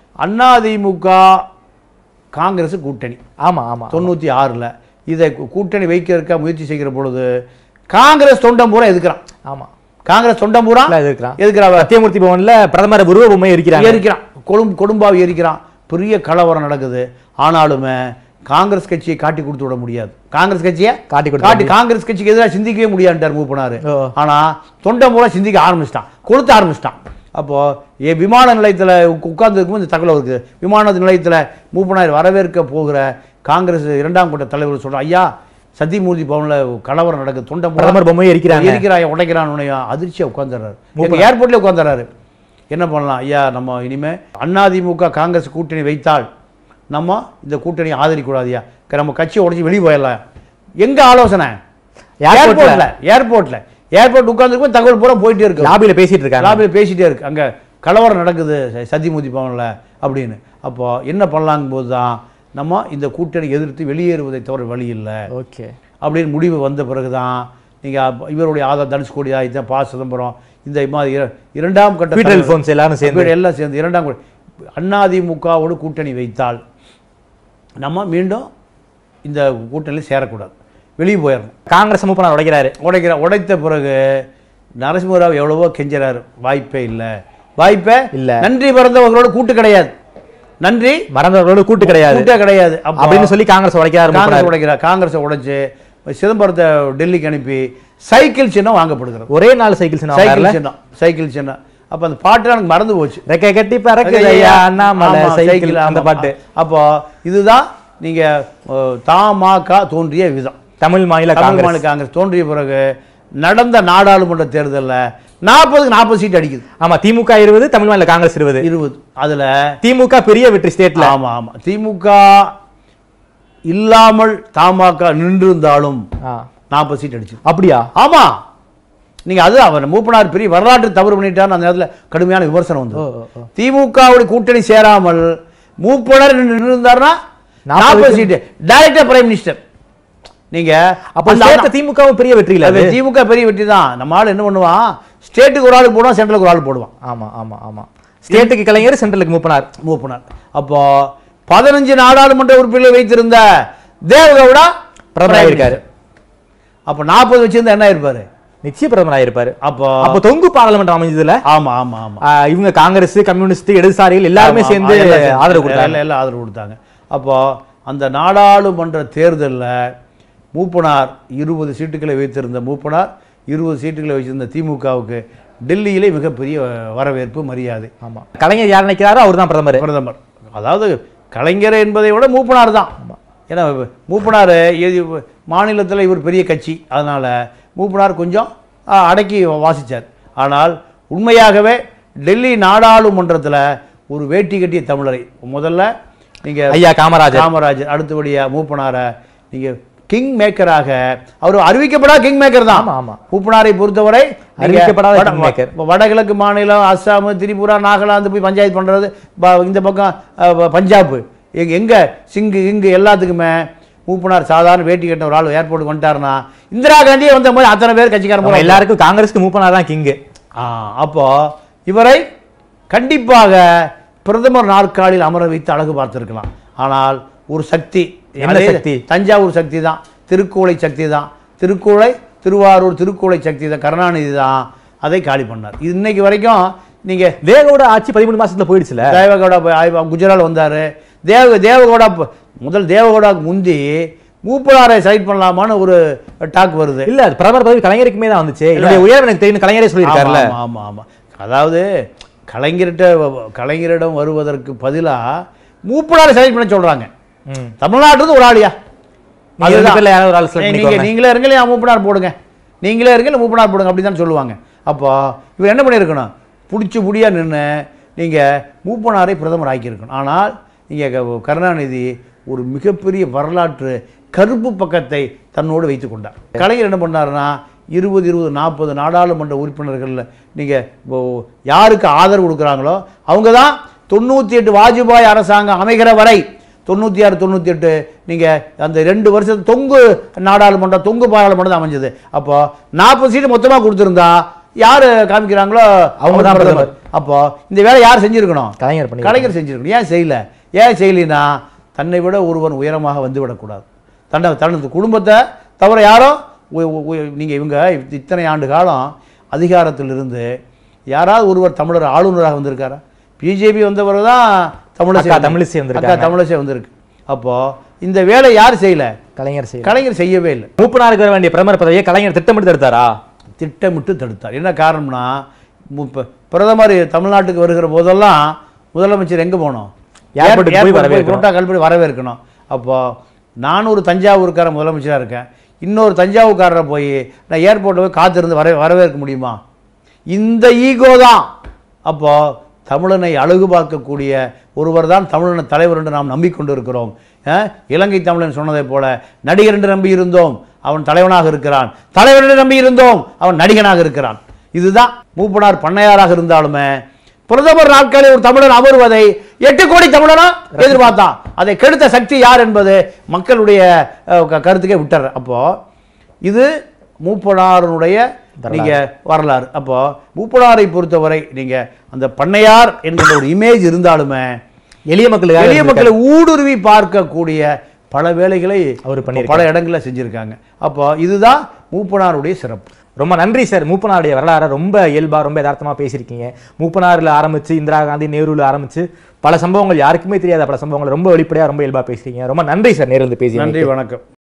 அதிமுக காங்கிரஸ் கூட்டணி ஆமா ஆமா தொண்ணூற்றி ஆறில் இதை கூ- கூட்டணி வைக்கிறதுக்க முயற்சி செய்கிற பொழுது காங்கிரஸ் தொண்டம் பூரா எதுக்குறான் ஆமா காங்கிரஸ் தொண்டம் பூரா எல்லாம் எதிர்க்கிறான். எதுக்குறாவ சத்தியமூர்த்தி பவன்ல பிரதமர் உருவ பொம்மை இருக்கிறாங்க எரிக்கிறான் கொழும்பு கொடும்பாவை எரிக்கிறான் பெரிய கலவரம் நடக்குது ஆனாலுமே காங்கிரஸ் கட்சியை காட்டி கொடுத்து விட முடியாது காங்கிரஸ் கட்சியை காட்டி கொடுத்து காட்டி காங்கிரஸ் கட்சிக்கு எதிராக சிந்திக்கவே முடியாதுட்டார் மூப்பனாரு ஓ. ஆனா தொண்டை மூலம் சிந்திக்க ஆரம்பிச்சிட்டான் கொளுத்த ஆரம்பிச்சிட்டான் அப்போ ஏ விமான நிலையத்தில் உட்கார்ந்துருக்கும் இந்த தகவல் இருக்குது விமான நிலையத்தில் மூப்பனார் வரவேற்க போகிற காங்கிரஸ் இரண்டாம் கூட்ட தலைவர் சொல்றான் ஐயா சத்தியமூர்த்தி பவனில் கலவரம் நடக்குது தொண்டை மூலம் பிரதமர் பொம்மையை எரிக்கிறாங்க எரிக்கிறான் உடைக்கிறான் உன்னையும் அதிர்ச்சியா உட்காந்துறாரு எங்க ஏர்போர்ட்லேயே உட்காந்துறாரு என்ன பண்ணலாம் ஐயா நம்ம இனிமே அதிமுக காங்கிரஸ் கூட்டணி வைத்தால் நம்ம இந்த கூட்டணியை ஆதரிக்கூடாதியா நம்ம கட்சியை உடைச்சி வெளியே போயிடலாம் எங்க ஆலோசனை ஏர்போர்ட்ல. ஏர்போர்ட்ல ஏர்போர்ட்ல ஏர்போர்ட் உட்காந்துருக்கும் தகவல் பூரா போயிட்டே இருக்கு லாபியில பேசிட்டு இருக்காங்க லாபியில் பேசிட்டே இருக்கு அங்க கலவரம் நடக்குது ச- சத்தியமூர்த்தி பவனில் அப்படின்னு அப்போ என்ன பண்ணலாங்கும் போது தான் நம்ம இந்த கூட்டணி எதிர்த்து வெளியேறுவதை தவிர வழி இல்லை ஓகே அப்படின்னு முடிவு வந்த பிறகு தான் நீங்கள் இவருடைய ஆதார் தனுஷ்கோடி ஆதித்யா ப சிதம்பரம் இந்த மாதிரி இர- இரண்டாம் கட்ட ட்விட்டர் தலைவர் ஃபோன்ஸ் எல்லாரும் சேர்ந்து இவர் எல்லாம் சேர்ந்து இரண்டாம் கட்ட அதிமுகவோடு கூட்டணி வைத்தால் நம்ம மீண்டும் இந்த கூட்டணியில் சேரக்கூடாது வெளியே போயிடணும் காங்கிரஸ் மூப்பனார் உடைக்கிறாரு உடைக்கிற உடைத்த பிறகு நரசிம்மராவ் எவ்வளவோ கெஞ்சறாரு வாய்ப்பே இல்லை வாய்ப்பே இல்ல. நன்றி பிறந்தவர்களோட கூட்டு கிடையாது நன்றி மறந்தவர்களோட கூட்டு கிடையாது கூட்டே கிடையாது அப்போ அப்படின்னு சொல்லி காங்கிரஸ் உடைக்கிறாரு காங்கிரஸ் மூப்பனார். உடைக்கிறார் காங்கிரஸை உடைச்சு சிதம்பரத்தை டெல்லிக்கு அனுப்பி சைக்கிள் சின்னம் வாங்கப்படுகிறது ஒரே நாள் சைக்கிள் சின்ன சைக்கிள் சின்னம் சைக்கிள் சின்னம் அப்ப அந்த பாட்டு எனக்கு மறந்து போச்சு ரெக்கை கட்டி பறக்குது ஐயா அண்ணாமலை ஆமா, சைக்கிள் அந்த ஆமா. பாட்டு அப்போ இதுதான் நீங்க அஹ், தமாக தோன்றிய விதம் தமிழ் மாநில தமிழ் காங்கிரஸ் மாநில காங்கிரஸ் தோன்றிய பிறகு நடந்த நாடாளுமன்ற தேர்தலில் நாற்பதுக்கு நாற்பது சீட் அடிக்குது ஆமா திமுக இருபது தமிழ் மாநில காங்கிரஸ் இருபது இருபது அதுல திமுக பெரிய வெற்றி ஸ்டேட்ல ஆமா ஆமா திமுக இல்லாமல் தமாக நின்றிருந்தாலும் ஆ. நாற்பது சீட் அடிச்சு அப்படியா ஆமா நீங்க அது அவர் மூப்பனார் பெரிய வரலாற்று தவறு பண்ணிட்டான்னு அந்த நேரத்தில் கடுமையான விமர்சனம் வந்து ஓ, ஓ, ஓ. திமுகவுடைய கூட்டணி சேராமல் மூப்பனார் நின்று இருந்தாருன்னா நாற்பது நாற்பது சீட்டு டைரக்டா பிரைம் மினிஸ்டர் நீங்க அப்ப அந்த ஸ்டேட்ல திமுகவும் பெரிய வெற்றி இல்ல அது அது திமுக பெரிய வெற்றி தான் நம்ம ஆள் என்ன பண்ணுவான் ஸ்டேட்டுக்கு ஒரு ஆள் போடுவான் சென்ட்ரலுக்கு ஒரு ஆள் போடுவான் ஆமா ஆமா ஆமா ஸ்டேட்டுக்கு கலைஞர் சென்ட்ரலுக்கு மூப்பனார் மூப்பனார் அப்போ பதினஞ்சு நாடாளுமன்ற உறுப்பினர்களை வைத்திருந்த தேவகவுடா பிரதமரா இருக்காரு. அப்போ நாற்பது வச்சிருந்தா என்ன இருப்பாரு நிச்சய பிரதமர் ஆயிருப்பாரு அப்போ அப்ப தொங்கு பாராளுமன்றம் அமைஞ்சதுல ஆமா ஆமா ஆமா ஆ, இவங்க காங்கிரஸ் கம்யூனிஸ்ட் இடதுசாரிகள் எல்லாருமே ஆமா, சேர்ந்து ஆமா, எல்லாம் சேர்ந்து. ஆதரவு கொடுத்தாங்க எல்லாம் எல்லாம் ஆதரவு கொடுத்தாங்க அப்போ அந்த நாடாளுமன்ற தேர்தலில் மூப்பனார் இருபது சீட்டுகளை வைத்திருந்த மூப்பனார் இருபது சீட்டுகளை வச்சிருந்த திமுகவுக்கு டெல்லியிலே மிகப்பெரிய வரவேற்பு மரியாதை ஆமா கலைஞர் யார் நினைக்கிறாரோ அவர் தான் பிரதமர் பிரதமர் அதாவது கலைஞர் என்பதை விட மூப்பனார் தான் ஏன்னா மூப்பனார் மாநிலத்தில் இவர் பெரிய கட்சி அதனால் மூப்பனார் கொஞ்சம் ஆ, அடக்கி வாசிச்சார் ஆனால் உண்மையாகவே டெல்லி நாடாளுமன்றத்தில் ஒரு வேட்டி கட்டிய தமிழரை முதல்ல நீங்கள் ஐயா காமராஜர் காமராஜர் அடுத்தபடியா மூப்பனாரை நீங்கள் கிங் மேக்கராக அவர் அறிவிக்கப்படாத கிங் மேக்கர் தான் ஆமா, ஆமா. மூப்பனாரை பொறுத்தவரை நீங்க அறிவிக்கப்படாத வட- king maker. வ- வடகிழக்கு மாநிலம் அஸ்ஸாம் திரிபுரா நாகாலாந்து போய் பஞ்சாயத்து பண்றது ப- இந்த பக்கம் அஹ், ப- பஞ்சாப் எங்க எங்க சிங்கு இங்கு எல்லாத்துக்குமே மூப்பனார் சாதாரண வேட்டி கட்டின ஒரு ஆள் ஏர்போர்ட்டுக்கு வந்துட்டாருன்னா இந்திரா காந்தியே வந்த போது அத்தனை பேர் கட்சிக்காரன் நம்ம போல எல்லாருக்கும் காங்கிரஸ்க்கு மூப்பனார் தான் கிங்கு ஆ, அப்போ இவரை கண்டிப்பாக பிரதமர் நாற்காலியில் அமர வைத்து அழகு பார்த்திருக்கலாம் ஆனால் ஒரு சக்தி என்ன அதே சக்தி? தஞ்சாவூர் சக்தி தான் திருக்கோளை சக்தி தான் திருக்கோளை திருவாரூர் திருக்கோளை சக்தி தான் கருணாநிதி தான் அதை காலி பண்ணார் இது இன்னைக்கு வரைக்கும் நீங்க தேவோட ஆட்சி பதிமூணு மாசத்துல போயிடுச்சுல தேவகவுடா போய் ஆய்வு குஜரால் வந்தார் தேவ தேவகவுடா ப- முதல் தேவகவுடாவுக்கு முந்தி மூப்பனாரை செலக்ட் பண்ணலாமான்னு ஒரு டாக் வருது இல்ல அது பிரதமர் பதவி கலைஞருக்குமே தான் வந்துச்சு என்னுடைய உயரம் எனக்கு தெரியும் கலைஞரே சொல்லியிருக்காருல்ல ஆமா, ஆமா ஆமா அதாவது கலைஞர்கிட்ட வ- கலைஞரிடம் வருவதற்கு பதிலா மூப்பனாரை செலக்ட் பண்ண சொல்றாங்க ம். தமிழ்நாட்டுல ஒரு ஆளியா நீங்க ரெண்டு பேர்ல யாராவது ஒரு ஆள் select நீங்க பண்ணிக்கோங்க. நீங்களே இருங்க இல்லையா மூப்பனார் போடுங்க நீங்களே இருங்க இல்லை மூப்பனார் போடுங்க அப்படி தான் சொல்லுவாங்க அப்போ இவர் என்ன பண்ணியிருக்கணும் பிடிச்சி புடியா நின்று நீங்க மூப்பனாரை பிரதமர் ஆக்கியிருக்கணும் ஆனால் நீங்க க- கருணாநிதி ஒரு மிகப்பெரிய வரலாற்று கருப்பு பக்கத்தை தன்னோடு வைத்துக் கொண்டார் கலைஞர் என்ன பண்ணாருன்னா இருபது இருபது நாற்பது நாடாளுமன்ற உறுப்பினர்களில் நீங்கள் யாருக்கு ஆதரவு கொடுக்குறாங்களோ அவங்க தான் தொண்ணூற்றி எட்டு வாஜ்பாய் அரசாங்கம் அமைகிற வரை தொண்ணூற்றி ஆறு தொண்ணூற்றி எட்டு நீங்கள் அந்த ரெண்டு வருஷத்து தொங்கு நாடாளுமன்றம் தொங்கு பாராளுமன்றம் தான் அமைஞ்சது அப்போ நாற்பது சீட்டு மொத்தமாக கொடுத்துருந்தா யார் காமிக்கிறாங்களோ அவங்க தான் பிரதமர். அப்போ இந்த வேலை யார் செஞ்சிருக்கணும் கலைஞர் பண்ணி கலைஞர் செஞ்சிருக்கணும் ஏன் செய்யல ஏன் செய்யலினா தன்னை விட ஒருவன் உயரமாக வந்து விடக்கூடாது தன்னை தனது குடும்பத்தை தவிர யாரும் நீங்கள் இவங்க இத்தனை ஆண்டு காலம் அதிகாரத்தில் இருந்து யாராவது ஒருவர் தமிழர் ஆளுநராக வந்திருக்காரா பிஜேபி வந்தவர் தான் தமிழிசை அக்கா வந்து- தமிழிசை வந்திருக்காங்க. அக்கா தமிழிசை வந்திருக்கு அப்போ இந்த வேலை யார் செய்யல கலைஞர் செய்ய கலைஞர் செய்யவே இல்லை மூப்பனாருக்கு வர வேண்டிய பிரதமர் பதவியை கலைஞர் திட்டமிட்டு எடுத்தாரா திட்டமிட்டு தடுத்தார் என்ன காரணம்னா முப்ப- பிரதமர் தமிழ்நாட்டுக்கு வருகிற போதெல்லாம் முதலமைச்சர் எங்கே போகணும் ஏர்போர்ட்டுக்கு போய் ஏர்போர்ட் வரவேற்கணும். புரோட்டோகால் படி வரவேற்கணும் அப்போ நான் ஒரு தஞ்சாவூர்காரன் முதலமைச்சராக இருக்கேன் இன்னொரு தஞ்சாவூர்காரரை போய் நான் ஏர்போர்ட்டில் போய் காத்திருந்து வர வரவேற்க முடியுமா இந்த ஈகோ தான் அப்போ தமிழனை அழகு பார்க்கக்கூடிய ஒருவர் தான் தமிழன தலைவர் என்று நாம் நம்பிக்கொண்டு இருக்கிறோம் அஹ், இலங்கை தமிழன் சொன்னதைப் போல நடிகர் என்று நம்பி இருந்தோம் அவன் தலைவனாக இருக்கிறான் தலைவர் என்று நம்பி இருந்தோம் அவன் நடிகனாக இருக்கிறான் இதுதான் மூப்பனார் பண்ணையாராக இருந்தாலுமே பிரதமர் நாட்களில் ஒரு தமிழன் அமர்வதை எட்டு கோடி தமிழனா எதிர்பார்த்தான் அதை கெடுத்த சக்தி யார் என்பது மக்களுடைய அஹ், க- கருத்துக்கே விட்டுற அப்போ இது மூப்பனாரனுடைய நீங்க வரலாறு அப்போ மூப்பனாரை பொறுத்தவரை நீங்க அந்த பண்ணையார் என்கிற ஒரு இமேஜ் இருந்தாலுமே எளிய மக்களுக்காக எளிய இருந்திருக்காரு. மக்களை ஊடுருவி பார்க்கக்கூடிய பல வேலைகளை அவர் பண்ணியிருக்காரு. பல இடங்களில் செஞ்சிருக்காங்க அப்போ இதுதான் மூப்பனாருடைய சிறப்பு ரொம்ப நன்றி சார் மூப்பனாருடைய வரலாறை ரொம்ப இயல்பா ரொம்ப யதார்த்தமா பேசியிருக்கீங்க மூப்பனார்ல ஆரம்பிச்சு இந்திரா காந்தி நேருல ஆரம்பிச்சு பல சம்பவங்கள் யாருக்குமே தெரியாத பல சம்பவங்கள் ரொம்ப வெளிப்படையா ரொம்ப இயல்பா பேசுறீங்க ரொம்ப நன்றி சார் நேரில் வந்து பேசி நன்றி வணக்கம்